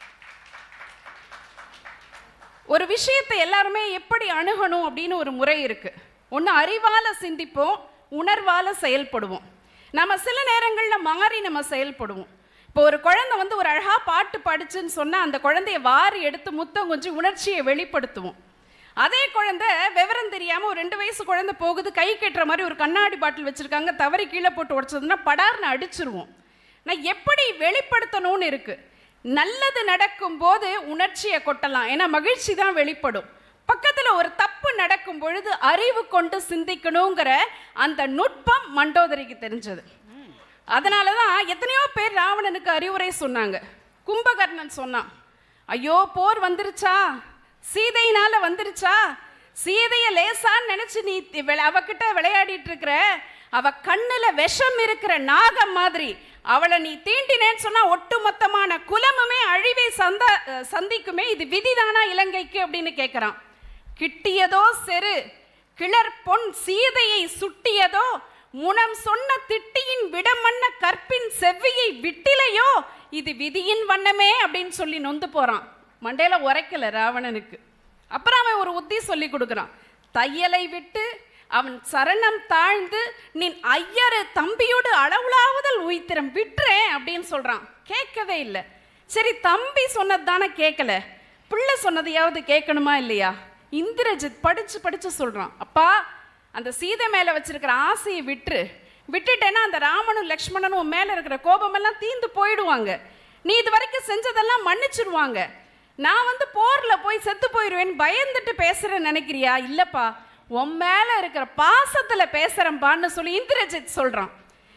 ஒரு விஷயத்தை எல்லாருமே எப்படி அணுகணும் அப்படின்னு ஒரு முறை இருக்கு ஒன்று அறிவால சிந்திப்போம் உணர்வால செயல்படுவோம் நம்ம சில நேரங்களில் மாறி நம்ம செயல்படுவோம் இப்போ ஒரு குழந்தை வந்து ஒரு அழகா பாட்டு பாடிச்சுன்னு சொன்னால் அந்த குழந்தைய வாரி எடுத்து முத்தம் கொஞ்சம் உணர்ச்சியை வெளிப்படுத்துவோம் அதே குழந்தை விவரம் தெரியாம ஒரு ரெண்டு வயசு குழந்தை போகுது கை கட்டுற மாதிரி ஒரு கண்ணாடி பாட்டில் வச்சிருக்காங்க தவறி கீழே போட்டு உடைச்சதுன்னா படார்னு அடிச்சிருவோம் நான் எப்படி வெளிப்படுத்தணும்னு இருக்கு நல்லது நடக்கும் போது உணர்ச்சியை கொட்டலாம் ஏன்னா மகிழ்ச்சி தான் வெளிப்படும் பக்கத்துல ஒரு தப்பு நடக்கும் பொழுது அறிவு கொண்டு சிந்திக்கணுங்கிற அந்த நுட்பம் மண்டோதரிக்கு தெரிஞ்சது அதனால தான் எத்தனையோ பேர் ராவணனுக்கு அறிவுரை சொன்னாங்க கும்பகர்ணன் சொன்னான் ஐயோ போர் வந்துருச்சா சீதையினால வந்துருச்சா சீதைய லேசான்னு நினைச்சு நீ தி- விளை- அவகிட்ட விளையாடிட்டு இருக்கிற அவ கண்ணுல விஷம் இருக்கிற நாகம் மாதிரி அவளை நீ தீண்டினேன்னு சொன்னா ஒட்டுமொத்தமான குலமுமே அழிவை சந்த அஹ் சந்திக்குமே இது விதிதானா இலங்கைக்கு அப்படின்னு கேட்கிறான் கிட்டியதோ செரு கிளர் பொன் சீதையை சுட்டியதோ முனம் சொன்ன திட்டியின் விடமன்ன கற்பின் செவ்வியை விட்டிலையோ இது விதியின் வண்ணமே அப்படின்னு சொல்லி நொந்து போறான் மண்டையில உரைக்கல ராவணனுக்கு அப்புறம் அவன் ஒரு உத்தி சொல்லி கொடுக்குறான் தையலை விட்டு அவன் சரணம் தாழ்ந்து நின் ஐயரு தம்பியோடு அளவுலாவுதல் உயித்திரம் விட்டுறேன் அப்படின்னு சொல்றான் கேட்கவே இல்லை சரி தம்பி சொன்னது தானே கேட்கல பிள்ளை சொன்னதையாவது கேட்கணுமா இல்லையா இந்திரஜித் படிச்சு படிச்சு சொல்றான் அப்பா அந்த சீதை மேல வச்சிருக்கிற ஆசையை விட்டுரு விட்டுட்டேன்னா அந்த ராமனும் லக்ஷ்மணனும் உன் மேல இருக்கிற கோபமெல்லாம் தீந்து போயிடுவாங்க நீ இது வரைக்கும் செஞ்சதெல்லாம் மன்னிச்சிருவாங்க நான் வந்து போர்ல போய் செத்து போயிடுவேன் பயந்துட்டு பேசுறேன்னு நினைக்கிறியா இல்லப்பா உன் மேல இருக்கிற பாசத்துல பேசுறேன்பான்னு சொல்லி இந்திரஜித் சொல்றான்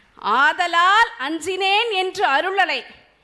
ஆதலால் அஞ்சினேன் என்று அருளலை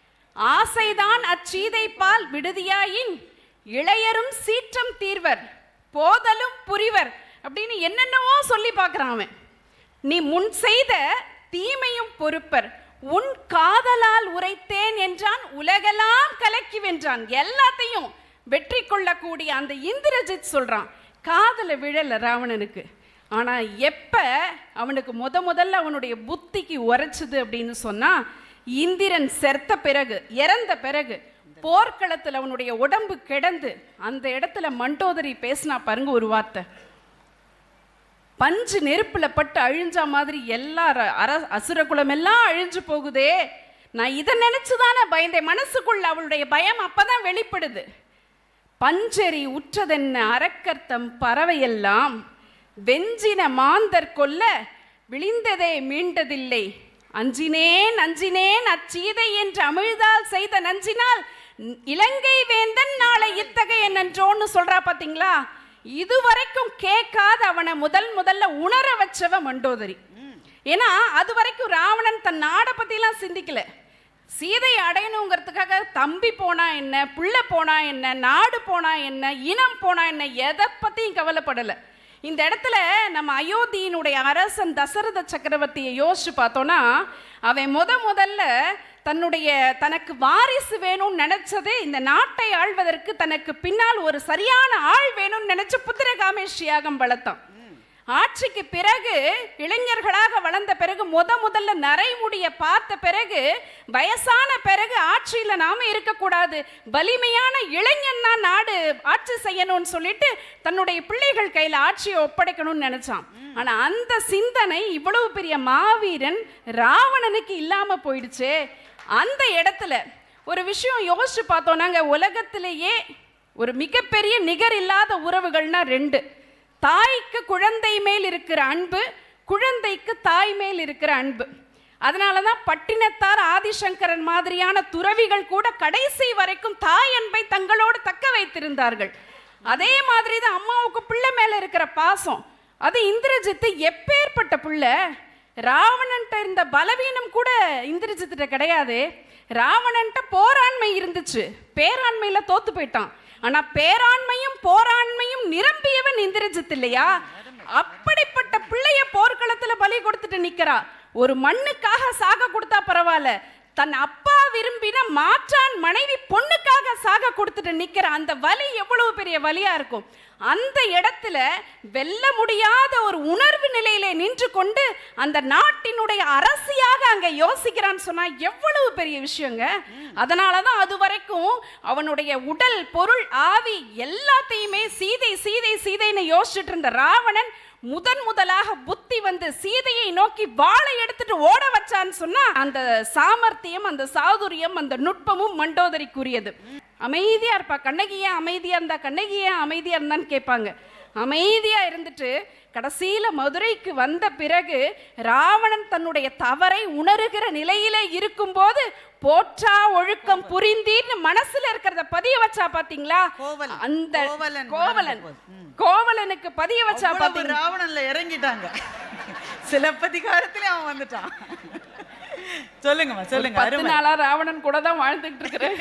ஆசைதான் அச்சீதைப்பால் விடுதியாயின் இளையரும் சீற்றம் தீர்வர் போதலும் புரிவர் அப்படின்னு என்னென்னவோ சொல்லி பார்க்குறான் அவன் நீ முன் செய்த தீமையும் பொறுப்பர் உன் காதலால் உரைத்தேன் என்றான் உலகெல்லாம் கலக்கி வென்றான் எல்லாத்தையும் வெற்றி கொள்ளக்கூடிய அந்த இந்திரஜித் சொல்றான் காதல விழல ராவணனுக்கு ஆனா எப்ப அவனுக்கு முத முதல்ல அவனுடைய புத்திக்கு உரைச்சுது அப்படின்னு சொன்னா இந்திரன் செத்த பிறகு இறந்த பிறகு போர்க்களத்தில் அவனுடைய உடம்பு கிடந்து அந்த இடத்துல மண்டோதரி பேசினா பாருங்க ஒரு வார்த்தை பஞ்சு நெருப்புல பட்டு அழிஞ்ச மாதிரி எல்லா ர- அர அசுரகுலம் எல்லாம் அழிஞ்சு போகுதே நான் இதை நினைச்சுதானே பயந்தேன் மனசுக்குள்ள அவளுடைய பயம் அப்பதான் வெளிப்படுது பஞ்சரி உற்றதென்ன அரக்கர்த்தம் பறவையெல்லாம் வெஞ்சின மாந்தர் கொல்ல விழிந்ததே மீண்டதில்லை அஞ்சினேன் அஞ்சினேன் அச்சீதை என்று அமிழ்தால் செய்த நஞ்சினால் ந- இலங்கை வேந்தன் நாளை இத்தகைய நன்றோன்னு சொல்றா பாத்தீங்களா இதுவரைக்கும் கேட்காத அவனை முதல் முதல்ல உணர வச்சவ மண்டோதரி ஏன்னா அது வரைக்கும் ராவணன் தன் நாடை பத்திலாம் சிந்திக்கல சீதையை அடையணுங்கிறதுக்காக தம்பி போனா என்ன புள்ள போனா என்ன நாடு போனா என்ன இனம் போனா என்ன எதை பத்தியும் கவலைப்படல இந்த இடத்துல நம்ம அயோத்தியினுடைய அரசன் தசரத சக்கரவர்த்தியை யோசிச்சு பார்த்தோம்னா அவன் முத முதல்ல தன்னுடைய தனக்கு வாரிசு வேணும்னு நினைச்சதே இந்த நாட்டை ஆள்வதற்கு தனக்கு பின்னால் ஒரு சரியான ஆள் வேணும்னு நினைச்சு புத்திரகாமேஷ் யாகம் வளர்த்தான் ஆட்சிக்கு பிறகு இளைஞர்களாக வளர்ந்த பிறகு முத முதல்ல நரைமுடிய பார்த்த பிறகு வயசான பிறகு ஆட்சியில நாம இருக்கக்கூடாது வலிமையான இளைஞன் தான் நாடு ஆட்சி செய்யணும்னு சொல்லிட்டு தன்னுடைய பிள்ளைகள் கையில ஆட்சியை ஒப்படைக்கணும்னு நினைச்சான் ஆனா அந்த சிந்தனை இவ்வளவு பெரிய மாவீரன் ராவணனுக்கு இல்லாம போயிடுச்சே அந்த இடத்துல ஒரு விஷயம் யோசிச்சு பார்த்தோம்னாங்க உலகத்திலேயே ஒரு மிகப்பெரிய நிகர் இல்லாத உறவுகள்னா ரெண்டு தாய்க்கு குழந்தை மேல் இருக்கிற அன்பு குழந்தைக்கு தாய் மேல் இருக்கிற அன்பு அதனால தான் பட்டினத்தார் ஆதிசங்கரன் மாதிரியான துறவிகள் கூட கடைசி வரைக்கும் தாய் அன்பை தங்களோடு தக்க வைத்திருந்தார்கள் அதே மாதிரி தான் அம்மாவுக்கு பிள்ளை மேல இருக்கிற பாசம் அது இந்திரஜித்து எப்பேற்பட்ட பிள்ளை ராவணன்ட்ட இருந்த பலவீனம் கூட இந்திரஜித்திட்ட கிடையாது ராவணன்ட்ட போராண்மை இருந்துச்சு பேராண்மையில தோத்து போயிட்டான் ஆனா பேராண்மையும் போராண்மையும் நிரம்பியவன் இந்திரஜித் இல்லையா அப்படிப்பட்ட பிள்ளைய போர்க்களத்துல பலி கொடுத்துட்டு நிக்கிறா ஒரு மண்ணுக்காக சாக கொடுத்தா பரவாயில்ல தன் அப்பா விரும்பின மாற்றான் மனைவி பொண்ணுக்காக சாக கொடுத்துட்டு நிக்கிற அந்த வலி எவ்வளவு பெரிய வலியா இருக்கும் அந்த இடத்துல வெல்ல முடியாத ஒரு உணர்வு நிலையிலே நின்று கொண்டு அந்த நாட்டினுடைய அரசியாக அங்க யோசிக்கிறான்னு சொன்னா எவ்வளவு பெரிய விஷயங்க அதனாலதான் அது வரைக்கும் அவனுடைய உடல் பொருள் ஆவி எல்லாத்தையுமே சீதை சீதை சீதைன்னு யோசிச்சுட்டு இருந்த ராவணன் முதன் முதலாக புத்தி வந்து சீதையை நோக்கி வாளை எடுத்துட்டு ஓட வச்சான்னு சொன்னா அந்த சாமர்த்தியம் அந்த சாதுரியம் அந்த நுட்பமும் மண்டோதரிக்குரியது அமைதியா இருப்பா கண்ணகி ஏன் அமைதியா இருந்தா கண்ணகி ஏன் அமைதியா இருந்தான்னு கேட்பாங்க அமைதியா இருந்துட்டு கடைசியில மதுரைக்கு வந்த பிறகு ராவணன் தன்னுடைய தவறை உணருகிற நிலையிலே இருக்கும்போது போற்றா ஒழுக்கம் புரிந்தீர்னு மனசுல இருக்கிறத பதிய வச்சா பாத்தீங்களா கோவல். அந்த கோவலன் கோவலன் மறந்து போகுது. கோவலனுக்கு பதிய வச்சா அவ்வளவு பாத்தீங்க ராவணன்ல இறங்கிட்டாங்க சிலப்பதிகாரத்திலே அவன் வந்துட்டான் சொல்லுங்கம்மா சொல்லுங்க பத்து அருமை நாளா ராவணன் கூட தான் வாழ்ந்துட்டு இருக்கிறேன்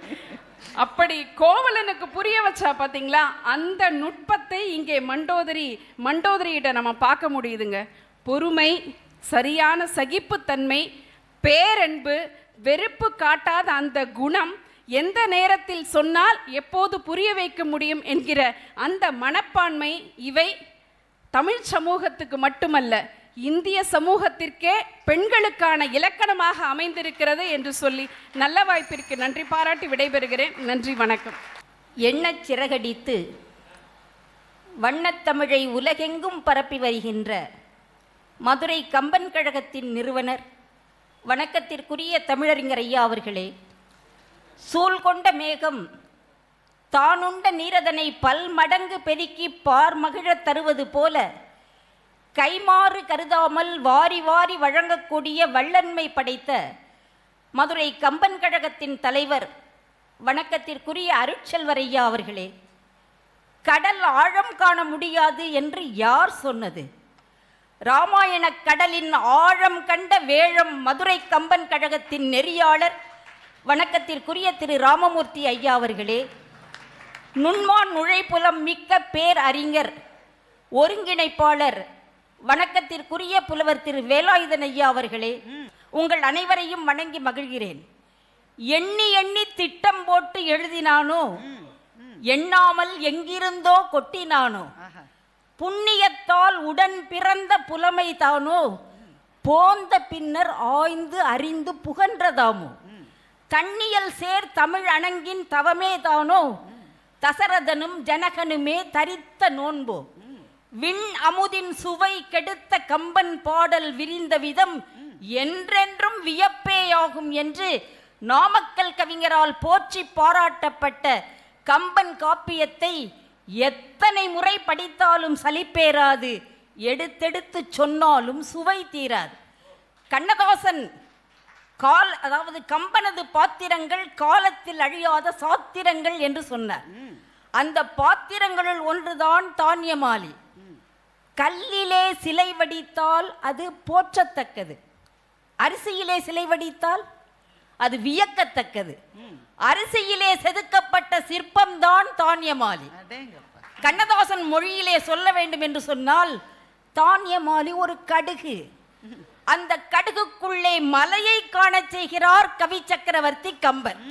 அப்படி கோவலனுக்கு புரிய வச்சா பாத்தீங்களா அந்த நுட்பத்தை இங்கே மண்டோதரி மண்டோதரியிட்ட நம்ம பார்க்க முடியுதுங்க பொறுமை சரியான சகிப்புத்தன்மை பேரன்பு வெறுப்பு காட்டாத அந்த குணம் எந்த நேரத்தில் சொன்னால் எப்போது புரிய வைக்க முடியும் என்கிற அந்த மனப்பான்மை இவை தமிழ் சமூகத்துக்கு மட்டுமல்ல இந்திய சமூகத்திற்கே பெண்களுக்கான இலக்கணமாக அமைந்திருக்கிறது என்று சொல்லி நல்ல வாய்ப்பிற்கு நன்றி பாராட்டி விடைபெறுகிறேன் நன்றி வணக்கம் எண்ணச் சிறகடித்து வண்ணத்தமிழை உலகெங்கும் பரப்பி வருகின்ற மதுரை கம்பன் கழகத்தின் நிறுவனர் வணக்கத்திற்குரிய தமிழறிஞர் ஐயா அவர்களே சூழ் கொண்ட மேகம் தானுண்ட நீரதனை பல்மடங்கு பெருக்கி பார் மகிழத் தருவது போல கைமாறு கருதாமல் வாரி வாரி வழங்கக்கூடிய வள்ளன்மை படைத்த மதுரை கம்பன் கழகத்தின் தலைவர் வணக்கத்திற்குரிய அருட்செல்வர் ஐயா அவர்களே கடல் ஆழம் காண முடியாது என்று யார் சொன்னது ராமாயண கடலின் ஆழம் கண்ட வேழம் மதுரை கம்பன் கழகத்தின் நெறியாளர் வணக்கத்திற்குரிய திரு ராமமூர்த்தி ஐயா அவர்களே நுண்மான் நுழைப்புலம் மிக்க பேர் அறிஞர் ஒருங்கிணைப்பாளர் வணக்கத்திற்குரிய புலவர் திரு வேலாயுதன் ஐயா அவர்களே உங்கள் அனைவரையும் வணங்கி மகிழ்கிறேன் எண்ணி எண்ணி திட்டம் போட்டு எழுதினானோ எண்ணாமல் எங்கிருந்தோ கொட்டினானோ புண்ணியத்தால் உடன் பிறந்த புலமை தானோ போந்த பின்னர் ஆய்ந்து அறிந்து புகன்றதாமோ தண்ணியல் சேர் தமிழ் அணங்கின் தவமே தானோ தசரதனும் ஜனகனுமே தரித்த நோன்போ விண் அமுதின் சுவை கெடுத்த கம்பன் பாடல் விரிந்த விதம் என்றென்றும் வியப்பேயாகும் என்று நாமக்கல் கவிஞரால் போற்றி பாராட்டப்பட்ட கம்பன் காப்பியத்தை எத்தனை முறை படித்தாலும் சலிப்பேறாது எடுத்தெடுத்து சொன்னாலும் சுவை தீராது கண்ணதாசன் கால் அதாவது கம்பனது பாத்திரங்கள் காலத்தில் அழியாத சாத்திரங்கள் என்று சொன்னார் அந்த பாத்திரங்களுள் ஒன்றுதான் தானியமாலி கல்லிலே சிலை வடித்தால் அது போற்றத்தக்கது அரிசியிலே சிலை வடித்தால் அது வியக்கத்தக்கது அரிசியிலே செதுக்கப்பட்ட சிற்பம்தான் தானியமாலி அடேங்கப்பா கண்ணதாசன் மொழியிலே சொல்ல வேண்டும் என்று சொன்னால் தானியமாலி ஒரு கடுகு அந்த கடுகுக்குள்ளே மலையை காணச் செய்கிறார் கவி சக்கரவர்த்தி கம்பன்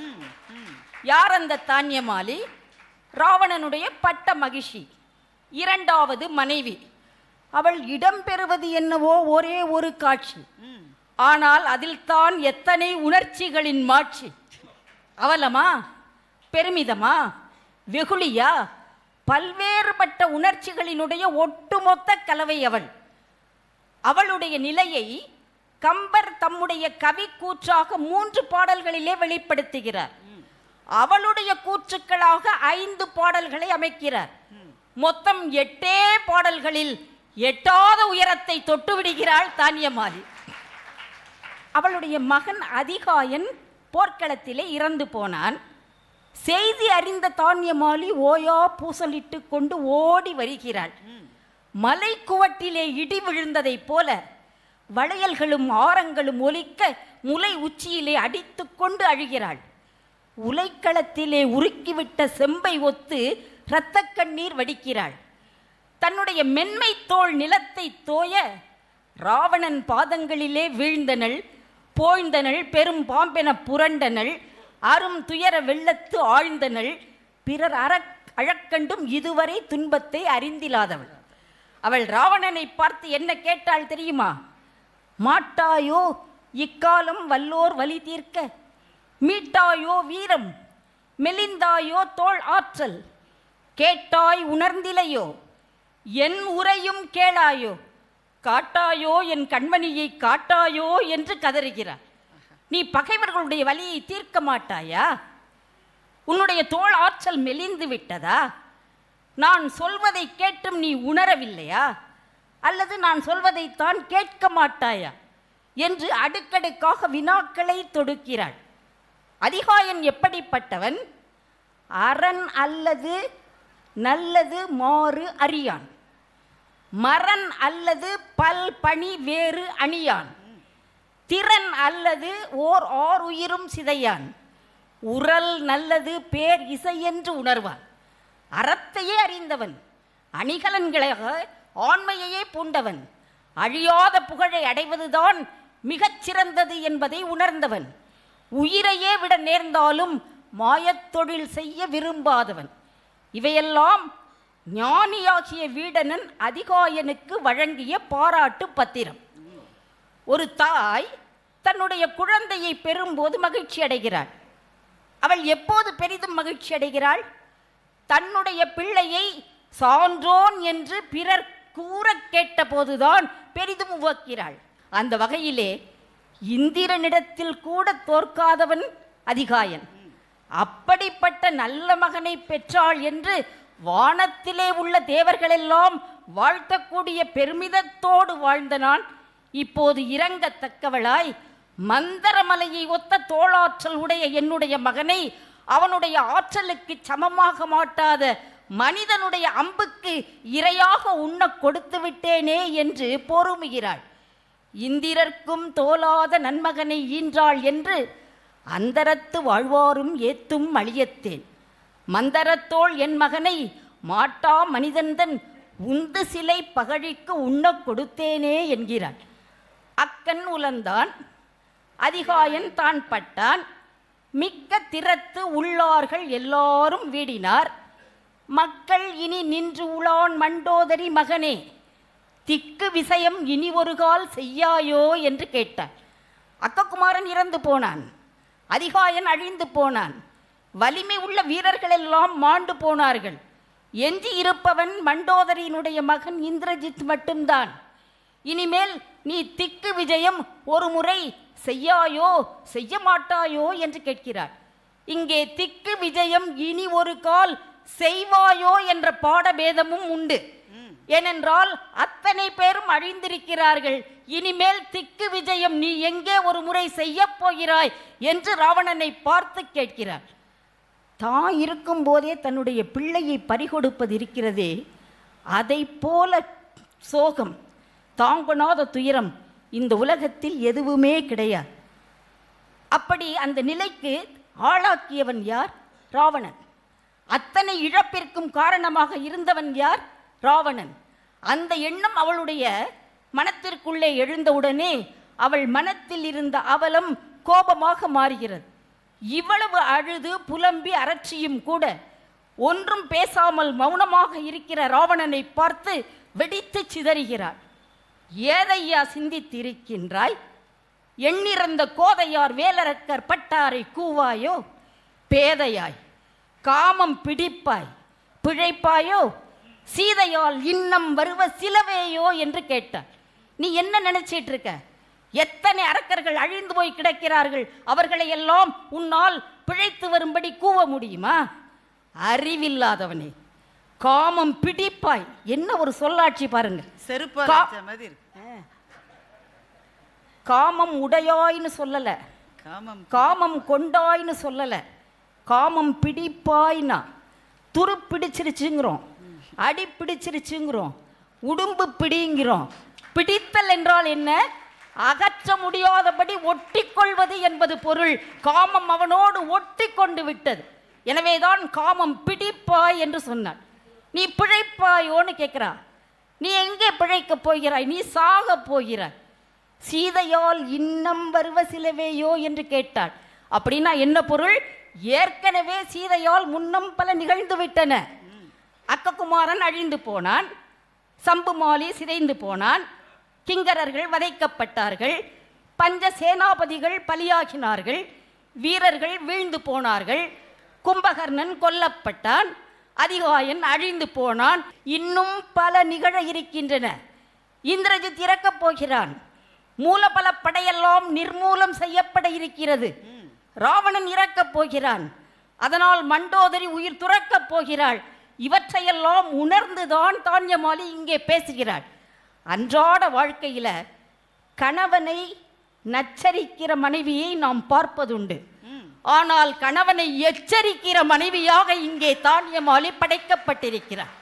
யார் அந்த தானியமாலி ராவணனுடைய பட்ட மகிழ்ச்சி இரண்டாவது மனைவி அவள் இடம்பெறுவது என்னவோ ஒரே ஒரு காட்சி ஆனால் அதில் தான் எத்தனை உணர்ச்சிகளின் மாட்சி அவலமா பெருமிதமா வெகுளியா பல்வேறுபட்ட உணர்ச்சிகளினுடைய ஒட்டுமொத்த கலவை அவள் அவளுடைய நிலையை கம்பர் தம்முடைய கவி கூற்றாக மூன்று பாடல்களிலே வெளிப்படுத்துகிறார் அவளுடைய கூற்றுக்களாக ஐந்து பாடல்களை அமைக்கிறார் மொத்தம் எட்டே பாடல்களில் எட்டாத உயரத்தை தொட்டு விடுகிறாள் தானியமாலி அவளுடைய மகன் அதிகாயன் போர்க்களத்திலே இறந்து போனான் செய்தி அறிந்த தானியமாலி ஓயா பூசலிட்டு கொண்டு ஓடி வருகிறாள் மலைக்குவட்டிலே இடி விழுந்ததைப் போல வளையல்களும் ஆரங்களும் ஒலிக்க முலை உச்சியிலே அடித்துக்கொண்டு அழுகிறாள் உலைக்களத்திலே உருக்கிவிட்ட செம்பை ஒத்து இரத்தக் கண்ணீர் வடிக்கிறாள் தன்னுடைய மென்மை தோள் நிலத்தை தோய ராவணன் பாதங்களிலே வீழ்ந்தனள் போய்ந்தனள் பெரும் பாம்பென புரண்டனள் அரும் துயர வெள்ளத்து ஆழ்ந்தனள் பிறர் அறக் அழக்கண்டும் இதுவரை துன்பத்தை அறிந்திலாதவள் அவள் ராவணனை பார்த்து என்ன கேட்டாள் தெரியுமா மாட்டாயோ இக்காலம் வல்லோர் வலி தீர்க்க மீட்டாயோ வீரம் மெலிந்தாயோ தோள் ஆற்றல் கேட்டாய் உணர்ந்திலையோ என் உரையும் கேளாயோ காட்டாயோ என் கண்மணியை காட்டாயோ என்று கதறுகிறார் நீ பகைவர்களுடைய வலியை தீர்க்க மாட்டாயா உன்னுடைய தோள் ஆற்றல் மெலிந்து விட்டதா நான் சொல்வதை கேட்டும் நீ உணரவில்லையா அல்லது நான் சொல்வதைத்தான் கேட்க மாட்டாயா என்று அடுக்கடுக்காக வினாக்களை தொடுக்கிறாள் அதிகாயன் எப்படிப்பட்டவன் அரண் அல்லது நல்லது மாறு அறியான் மரன் அல்லது பல் பணி வேறு அணியான் திறன் அல்லது ஓர் ஆர் உயிரும் சிதையான் உரல் நல்லது பேர் இசை என்று உணர்வான் அறத்தையே அறிந்தவன் அணிகலன்களாக ஆண்மையையே பூண்டவன் அழியாத புகழை அடைவதுதான் மிகச் சிறந்தது என்பதை உணர்ந்தவன் உயிரையே விட நேர்ந்தாலும் மாயத் தொழில் செய்ய விரும்பாதவன் இவையெல்லாம் ஞானியாகிய வீடனன் அதிகாயனுக்கு வழங்கிய பாராட்டு பத்திரம் ஒரு தாய் தன்னுடைய குழந்தையை பெறும்போது மகிழ்ச்சி அடைகிறாள் அவள் எப்போது பெரிதும் மகிழ்ச்சி அடைகிறாள் தன்னுடைய பிள்ளையை சான்றோன் என்று பிறர் கூற கேட்டபோதுதான் பெரிதும் உவக்கிறாள் அந்த வகையிலே இந்திரனிடத்தில் கூட தோற்காதவன் அதிகாயன் அப்படிப்பட்ட நல்ல மகனை பெற்றாள் என்று வானத்திலே உள்ள தேவர்களெல்லாம் வாழ்த்தக்கூடிய பெருமிதத்தோடு வாழ்ந்த நான் இப்போது இறங்கத்தக்கவளாய் மந்தரமலையை ஒத்த தோளாற்றல் உடைய என்னுடைய மகனை அவனுடைய ஆற்றலுக்கு சமமாக மாட்டாத மனிதனுடைய அம்புக்கு இரையாக உண்ணக் கொடுத்து விட்டேனே என்று பொறுமுகிறாள் இந்திரர்க்கும் தோலாத நன்மகனை ஈன்றாள் என்று அந்தரத்து வாழ்வாரும் ஏத்தும் அழியத்தேன் மந்தரத்தோள் என் மகனை மாட்டா மனிதன்தன் உந்து சிலை பகழிக்கு உண்ணக் கொடுத்தேனே என்கிறாள் அக்கன் உலந்தான் அதிகாயன் தான் பட்டான் மிக்க திறத்து உள்ளார்கள் எல்லாரும் வீடினார் மக்கள் இனி நின்று உளான் மண்டோதரி மகனே திக்கு விஷயம் இனி ஒரு கால் செய்யாயோ என்று கேட்டார் அக்ககுமாரன் இறந்து போனான் அதிகாயன் அழிந்து போனான் வலிமை உள்ள வீரர்கள் எல்லாம் மாண்டு போனார்கள் எஞ்சி இருப்பவன் மண்டோதரியினுடைய மகன் இந்திரஜித் மட்டும்தான் இனிமேல் நீ திக்கு விஜயம் ஒரு முறை செய்யாயோ செய்ய மாட்டாயோ என்று கேட்கிறார் இங்கே திக்கு விஜயம் இனி ஒரு கால் செய்வாயோ என்ற பாடபேதமும் உண்டு ஏனென்றால் அத்தனை பேரும் அழிந்திருக்கிறார்கள் இனிமேல் திக்கு விஜயம் நீ எங்கே ஒரு முறை செய்யப் போகிறாய் என்று ராவணனை பார்த்து கேட்கிறார் தான் இருக்கும்போதே தன்னுடைய பிள்ளையை பறிகொடுப்பது இருக்கிறதே அதை போல சோகம் தாங்கொணாத துயரம் இந்த உலகத்தில் எதுவுமே கிடையாது அப்படி அந்த நிலைக்கு ஆளாக்கியவன் யார் ராவணன் அத்தனை இழப்பிற்கும் காரணமாக இருந்தவன் யார் ராவணன் அந்த எண்ணம் அவளுடைய மனத்திற்குள்ளே எழுந்தவுடனே அவள் மனத்தில் இருந்த அவலம் கோபமாக மாறுகிறது இவ்வளவு அழுது புலம்பி அரற்றியும் கூட ஒன்றும் பேசாமல் மௌனமாக இருக்கிற ராவணனை பார்த்து வெடித்து சிதறுகிறாள் ஏதையா சிந்தித்திருக்கின்றாய் எண்ணிறந்த கோதையார் வேலரக்கர் பட்டாரை கூவாயோ பேதையாய் காமம் பிடிப்பாய் பிழைப்பாயோ சீதையால் இன்னம் வருவ சிலவேயோ என்று கேட்டார் நீ என்ன நினைச்சிட்டு இருக்க எத்தனை அரக்கர்கள் அழிந்து போய் கிடக்கிறார்கள் அவர்களை எல்லாம் உன்னால் பிழைத்து வரும்படி கூவ முடியுமா அறிவில்லாதவனே காமம் பிடிப்பாய் என்ன ஒரு சொல்லாட்சி பாருங்க செருப்பால் கா- அடிச்ச மாதிரி இருக்கு காமம் உடையாய்னு சொல்லல காமம் காமம் கொண்டாய்னு சொல்லல காமம் பிடிப்பாய்னா துரு பிடிச்சிருச்சுங்கிறோம் அடி பிடிச்சிருச்சுங்கிறோம் உடும்பு பிடிங்கிறோம் பிடித்தல் என்றால் என்ன அகற்ற முடியாதபடி ஒட்டிக்கொள்வது என்பது பொருள் காமம் அவனோடு ஒட்டி கொண்டு விட்டது எனவேதான் காமம் பிடிப்பாய் என்று சொன்னான் நீ பிழைப்பாயோன்னு கேட்கிறா நீ எங்கே பிழைக்கப் போகிறாய் நீ சாகப் போகிறாய் சீதையால் இன்னம் வருவ சிலவேயோ என்று கேட்டாள் அப்படின்னா என்ன பொருள் ஏற்கனவே சீதையால் முன்னம் பல நிகழ்ந்து விட்டன அக்ககுமாரன் அழிந்து போனான் சம்புமாலி சிதைந்து போனான் கிங்கரர்கள் வதைக்கப்பட்டார்கள் பஞ்ச சேனாபதிகள் பலியாகினார்கள் வீரர்கள் வீழ்ந்து போனார்கள் கும்பகர்ணன் கொல்லப்பட்டான் அதிகாயன் அழிந்து போனான் இன்னும் பல நிகழ இருக்கின்றன இந்திரஜித் இறக்கப் போகிறான் மூலபல படையெல்லாம் நிர்மூலம் செய்யப்பட இருக்கிறது ராவணன் இறக்கப் போகிறான் அதனால் மண்டோதரி உயிர் துறக்கப் போகிறாள் இவற்றையெல்லாம் உணர்ந்துதான் தானியமாலி இங்கே பேசுகிறாள் அன்றாட வாழ்க்கையில கணவனை நச்சரிக்கிற மனைவியை நாம் பார்ப்பதுண்டு ஆனால் கணவனை எச்சரிக்கிற மனைவியாக இங்கே தானியமாலி படைக்கப்பட்டிருக்கிறார்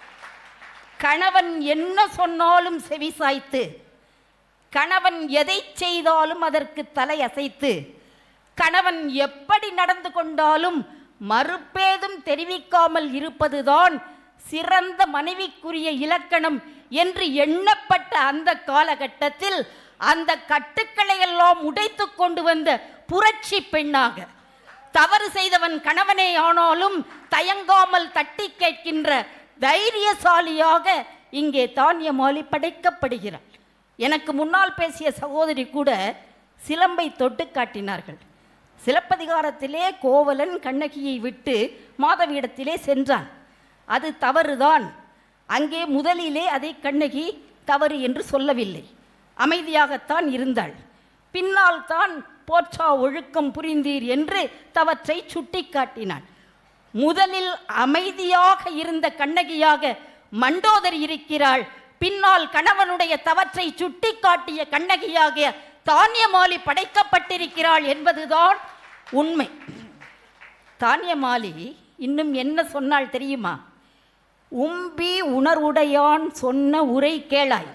கணவன் என்ன சொன்னாலும் செவிசாய்த்து கணவன் எதை செய்தாலும் அதற்கு தலை அசைத்து கணவன் எப்படி நடந்து கொண்டாலும் மறுப்பேதும் தெரிவிக்காமல் இருப்பதுதான் சிறந்த மனைவிக்குரிய இலக்கணம் என்று எண்ணப்பட்ட அந்த காலகட்டத்தில் அந்த கட்டுக்களை எல்லாம் உடைத்து கொண்டு வந்த புரட்சி பெண்ணாக தவறு செய்தவன் கணவனே ஆனாலும் தயங்காமல் தட்டி கேட்கின்ற தைரியசாலியாக இங்கே தானியமாலி படைக்கப்படுகிறார் எனக்கு முன்னால் பேசிய சகோதரி கூட சிலம்பை தொட்டு காட்டினார்கள் சிலப்பதிகாரத்திலே கோவலன் கண்ணகியை விட்டு மாதவியிடத்திலே சென்றான் அது தவறுதான் அங்கே முதலிலே அதை கண்ணகி தவறு என்று சொல்லவில்லை அமைதியாகத்தான் இருந்தாள் பின்னால் தான் போற்றா ஒழுக்கம் புரிந்தீர் என்று தவற்றை சுட்டிக்காட்டினாள் முதலில் அமைதியாக இருந்த கண்ணகியாக மண்டோதரி இருக்கிறாள் பின்னால் கணவனுடைய தவற்றை சுட்டிக்காட்டிய கண்ணகியாக தானியமாலி படைக்கப்பட்டிருக்கிறாள் என்பதுதான் உண்மை தானியமாலி இன்னும் என்ன சொன்னாள் தெரியுமா உம்பி உணர்வுடையான் சொன்ன உரை கேளாய்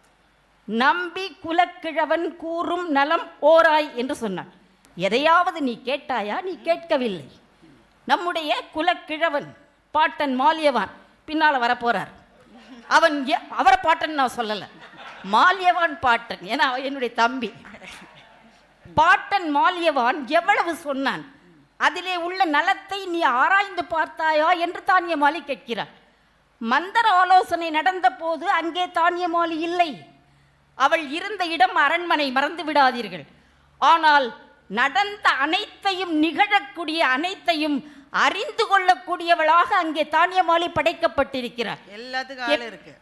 நம்பி குலக்கிழவன் கூறும் நலம் ஓராய் என்று சொன்னான் எதையாவது நீ கேட்டாயா நீ கேட்கவில்லை நம்முடைய குலக்கிழவன் பாட்டன் மாலியவான் பின்னால் வரப்போறார் அவன் எ- அவரை பாட்டன் நான் சொல்லலை மால்யவான் பாட்டன் ஏன்னா அவன் என்னுடைய தம்பி பாட்டன் மால்யவான் எவ்வளவு சொன்னான் அதிலே உள்ள நலத்தை நீ ஆராய்ந்து பார்த்தாயா என்று தானியமாலி கேட்கிறார் மந்தர ஆலோசனை நடந்த போது அங்கே தானியமாலி இல்லை அவள் இருந்த இடம் அரண்மனை மறந்து விடாதீர்கள் ஆனால் நடந்த அனைத்தையும் நிகழக்கூடிய அனைத்தையும் அறிந்து கொள்ளக்கூடியவளாக அங்கே தானியமாலி படைக்கப்பட்டிருக்கிறார் எல்லாத்துக்கும் ஆள் இருக்கு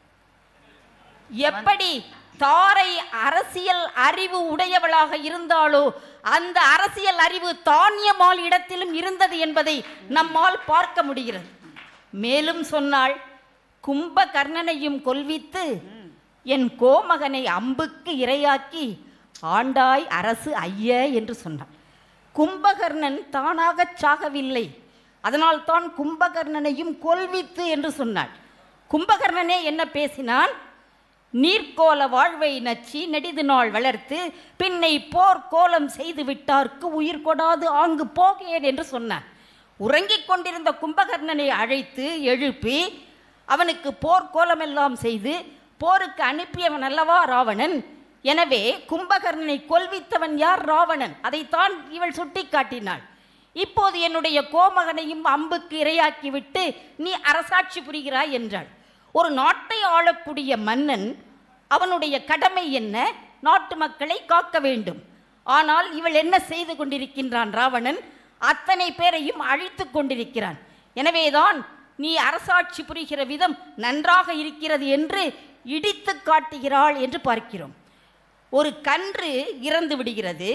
எப்படி தாரை அரசியல் அறிவு உடையவளாக இருந்தாலோ அந்த அரசியல் அறிவு தானியமால் இடத்திலும் இருந்தது என்பதை நம்மால் பார்க்க முடிகிறது மேலும் சொன்னாள் கும்பகர்ணனையும் கொல்வித்து என் கோமகனை அம்புக்கு இரையாக்கி ஆண்டாய் அரசு ஐய என்று சொன்னாள் கும்பகர்ணன் தானாகச் சாகவில்லை அதனால் தான் கும்பகர்ணனையும் கொல்வித்து என்று சொன்னாள் கும்பகர்ணனே என்ன பேசினான் நீர்க்கோல வாழ்வை நச்சி நெடிது நாள் வளர்த்து பின்னை போர் கோலம் செய்து விட்டார்க்கு உயிர் கொடாது ஆங்கு போகேன் என்று சொன்னான் உறங்கிக் கொண்டிருந்த கும்பகர்ணனை அழைத்து எழுப்பி அவனுக்கு போர் கோலமெல்லாம் செய்து போருக்கு அனுப்பியவன் அல்லவா ராவணன் எனவே கும்பகர்ணனை கொல்வித்தவன் யார் ராவணன் அதைத்தான் இவள் சுட்டிக்காட்டினாள் இப்போது என்னுடைய கோமகனையும் அம்புக்கு இரையாக்கிவிட்டு நீ அரசாட்சி புரிகிறாய் என்றாள் ஒரு நாட்டை ஆளக்கூடிய மன்னன் அவனுடைய கடமை என்ன நாட்டு மக்களை காக்க வேண்டும் ஆனால் இவள் என்ன செய்து கொண்டிருக்கின்றான் ராவணன் அத்தனை பேரையும் அழித்து கொண்டிருக்கிறான் எனவேதான் நீ அரசாட்சி புரிகிற விதம் நன்றாக இருக்கிறது என்று இடித்து காட்டுகிறாள் என்று பார்க்கிறோம் ஒரு கன்று இறந்து விடுகிறது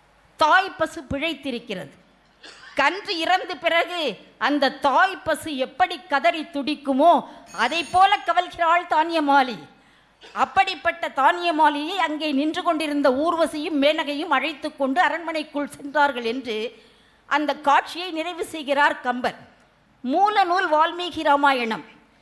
தாய் பசு பிழைத்திருக்கிறது கன்று இறந்த பிறகு அந்த தாய் பசு எப்படி கதறி துடிக்குமோ அதை போல கவல்கிறாள் தானியமாலி அப்படிப்பட்ட தானியமாலியை அங்கே நின்று கொண்டிருந்த ஊர்வசியும் மேனகையும் அழைத்து கொண்டு அரண்மனைக்குள் சென்றார்கள் என்று அந்த காட்சியை நிறைவு செய்கிறார் கம்பர் மூல நூல் வால்மீகி ராமாயணம்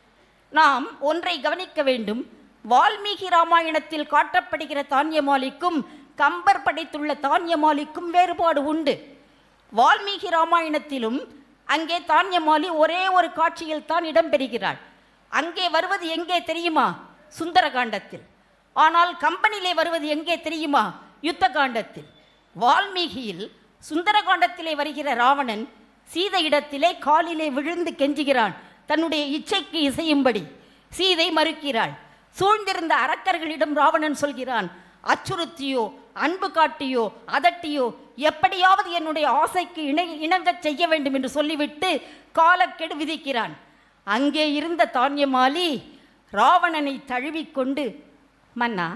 நாம் ஒன்றை கவனிக்க வேண்டும் வால்மீகி ராமாயணத்தில் காட்டப்படுகிற தானியமாலிக்கும் கம்பர் படைத்துள்ள தானியமாலிக்கும் வேறுபாடு உண்டு வால்மீகி ராமாயணத்திலும் அங்கே தானியமாலி ஒரே ஒரு காட்சியில் தான் இடம்பெறுகிறாள் அங்கே வருவது எங்கே தெரியுமா சுந்தரகாண்டத்தில் ஆனால் கம்பனிலே வருவது எங்கே தெரியுமா யுத்த காண்டத்தில் வால்மீகியில் சுந்தரகாண்டத்திலே வருகிற ராவணன் சீதை இடத்திலே காலிலே விழுந்து கெஞ்சுகிறான் தன்னுடைய இச்சைக்கு இசையும்படி சீதை மறுக்கிறாள் சூழ்ந்திருந்த அரக்கர்களிடம் ராவணன் சொல்கிறான் அச்சுறுத்தியோ அன்பு காட்டியோ அதட்டியோ எப்படியாவது என்னுடைய ஆசைக்கு இணை இணங்கச் செய்ய வேண்டும் என்று சொல்லிவிட்டு காலக்கெடு விதிக்கிறான் அங்கே இருந்த தானியமாலி ராவணனை தழுவிக்கொண்டு மன்னா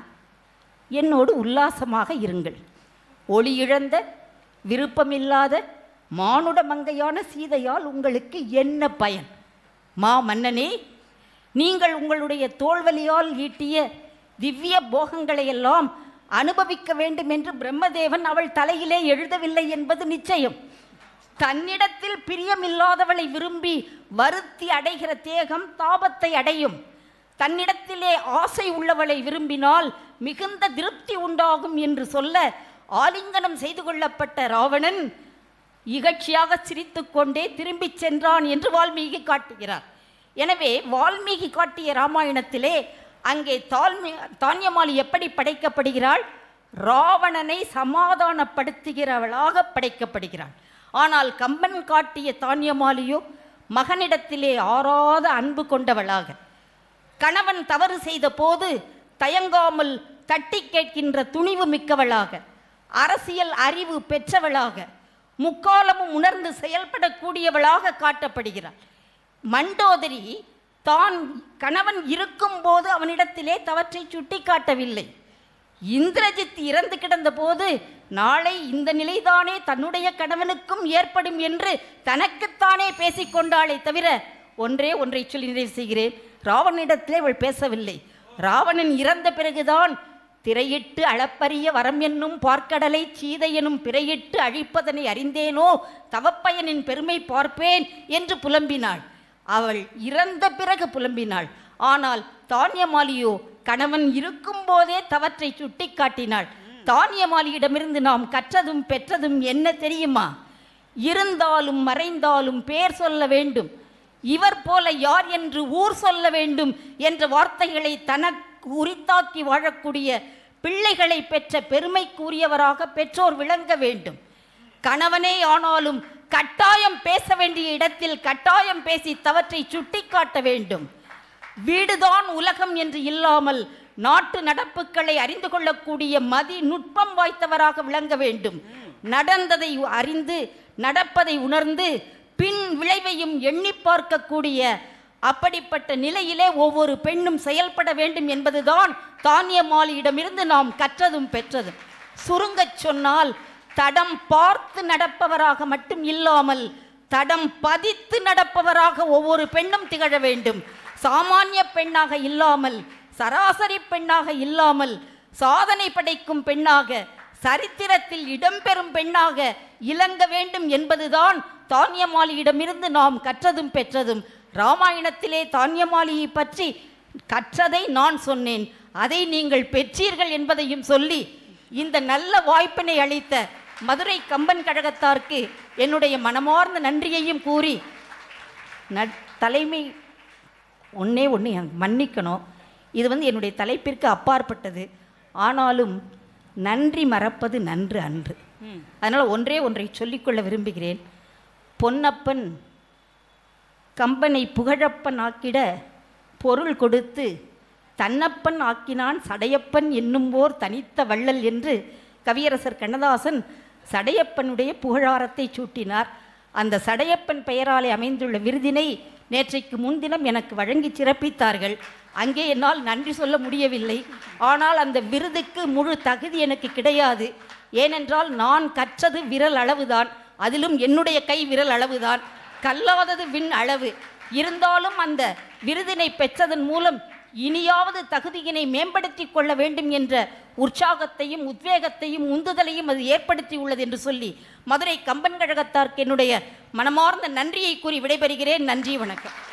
என்னோடு உல்லாசமாக இருங்கள் ஒளி இழந்த விருப்பமில்லாத மானுட மங்கையான சீதையால் உங்களுக்கு என்ன பயன் மா மன்னனே நீங்கள் உங்களுடைய தோல்வலியால் ஈட்டிய திவ்ய போகங்களை எல்லாம் அனுபவிக்க வேண்டும் என்று பிரம்மதேவன் அவள் தலையிலே எழுதவில்லை என்பது நிச்சயம் தன்னிடத்தில் பிரியமில்லாதவளை விரும்பி வருத்தி அடைகிற தேகம் தாபத்தை அடையும் தன்னிடத்திலே ஆசை உள்ளவளை விரும்பினால் மிகுந்த திருப்தி உண்டாகும் என்று சொல்ல ஆலிங்கனம் செய்து கொள்ளப்பட்ட ராவணன் இகழ்ச்சியாக சிரித்துக்கொண்டே திரும்பிச் சென்றான் என்று வால்மீகி காட்டுகிறார் எனவே வால்மீகி காட்டிய ராமாயணத்திலே அங்கே தால்மி தானியமாலி எப்படி படைக்கப்படுகிறாள் ராவணனை சமாதானப்படுத்துகிறவளாக படைக்கப்படுகிறாள் ஆனால் கம்பன் காட்டிய தானியமாலியோ மகனிடத்திலே ஆறாத அன்பு கொண்டவளாக கணவன் தவறு செய்த போது தயங்காமல் தட்டி கேட்கின்ற துணிவு மிக்கவளாக அரசியல் அறிவு பெற்றவளாக முக்காலமும் உணர்ந்து செயல்படக்கூடியவளாக காட்டப்படுகிறாள் மண்டோதரி தான் கணவன் இருக்கும்போது அவனிடத்திலே தவற்றை சுட்டி காட்டவில்லை இந்திரஜித் இறந்து கிடந்த போது நாளை இந்த நிலைதானே தன்னுடைய கணவனுக்கும் ஏற்படும் என்று தனக்குத்தானே பேசிக்கொண்டாளே தவிர ஒன்றே ஒன்றை சொல்லி நிறைவு செய்கிறேன் ராவணனிடத்திலே அவள் பேசவில்லை ராவணன் இறந்த பிறகுதான் திரையிட்டு அளப்பரிய வரம் என்னும் பார்க்கடலை சீதை எனும் பிறையிட்டு அழிப்பதனை அறிந்தேனோ தவப்பயனின் பெருமை பார்ப்பேன் என்று புலம்பினாள் அவள் இறந்த பிறகு புலம்பினாள் ஆனால் தானியமாலியோ கணவன் இருக்கும்போதே தவற்றை சுட்டிக்காட்டினாள் தானியமாலியிடமிருந்து நாம் கற்றதும் பெற்றதும் என்ன தெரியுமா இருந்தாலும் மறைந்தாலும் பேர் சொல்ல வேண்டும் இவர் போல யார் என்று ஊர் சொல்ல வேண்டும் என்ற வார்த்தைகளை தனக்கு உரித்தாக்கி வாழக்கூடிய பிள்ளைகளை பெற்ற பெருமைக்குரியவராக பெற்றோர் விளங்க வேண்டும் கணவனே ஆனாலும் கட்டாயம் பேச வேண்டிய இடத்தில் கட்டாயம் பேசி தவற்றை சுட்டிக்காட்ட வேண்டும் வீடுதான் உலகம் என்று இல்லாமல் நாட்டு நடப்புகளை அறிந்து கொள்ளக்கூடிய மதி நுட்பம் வாய்த்தவராக விளங்க வேண்டும் நடந்ததை அறிந்து நடப்பதை உணர்ந்து பின் விளைவையும் எண்ணி பார்க்கக்கூடிய அப்படிப்பட்ட நிலையிலே ஒவ்வொரு பெண்ணும் செயல்பட வேண்டும் என்பதுதான் தானியமாலியிடமிருந்து நாம் கற்றதும் பெற்றதும் சுருங்கச் சொன்னால் தடம் பார்த்து நடப்பவராக மட்டும் இல்லாமல் தடம் பதித்து நடப்பவராக ஒவ்வொரு பெண்ணும் திகழ வேண்டும் சாமானிய பெண்ணாக இல்லாமல் சராசரி பெண்ணாக இல்லாமல் சாதனை படைக்கும் பெண்ணாக சரித்திரத்தில் இடம்பெறும் பெண்ணாக இலங்க வேண்டும் என்பதுதான் தானியமாலியிடமிருந்து நாம் கற்றதும் பெற்றதும் ராமாயணத்திலே தானியமாலியை பற்றி கற்றதை நான் சொன்னேன் அதை நீங்கள் பெற்றீர்கள் என்பதையும் சொல்லி இந்த நல்ல வாய்ப்பினை அளித்த மதுரை கம்பன் கழகத்தாருக்கு என்னுடைய மனமார்ந்த நன்றியையும் கூறி நட் தலைமை ஒன்றே ஒன்று எனக்கு மன்னிக்கணும் இது வந்து என்னுடைய தலைப்பிற்கு அப்பாற்பட்டது ஆனாலும் நன்றி மறப்பது நன்று அன்று அதனால் ஒன்றே ஒன்றை சொல்லிக்கொள்ள விரும்புகிறேன் பொன்னப்பன் கம்பனை புகழப்பன் ஆக்கிட பொருள் கொடுத்து தன்னப்பன் ஆக்கினான் சடையப்பன் என்னும்போர் தனித்த வள்ளல் என்று கவியரசர் கண்ணதாசன் சடையப்பனுடைய புகழாரத்தை சூட்டினார் அந்த சடையப்பன் பெயராலே அமைந்துள்ள விருதினை நேற்றைக்கு முன்தினம் எனக்கு வழங்கி சிறப்பித்தார்கள் அங்கே என்னால் நன்றி சொல்ல முடியவில்லை ஆனால் அந்த விருதுக்கு முழு தகுதி எனக்கு கிடையாது ஏனென்றால் நான் கற்றது விரல் அளவுதான் அதிலும் என்னுடைய கை விரல் அளவுதான் கல்லாதது விண் அளவு இருந்தாலும் அந்த விருதினை பெற்றதன் மூலம் இனியாவது தகுதியினை மேம்படுத்திக் கொள்ள வேண்டும் என்ற உற்சாகத்தையும் உத்வேகத்தையும் உந்துதலையும் அது ஏற்படுத்தி உள்ளது என்று சொல்லி மதுரை கம்பன் கழகத்தார்க்கு என்னுடைய மனமார்ந்த நன்றியை கூறி விடைபெறுகிறேன் நன்றி வணக்கம்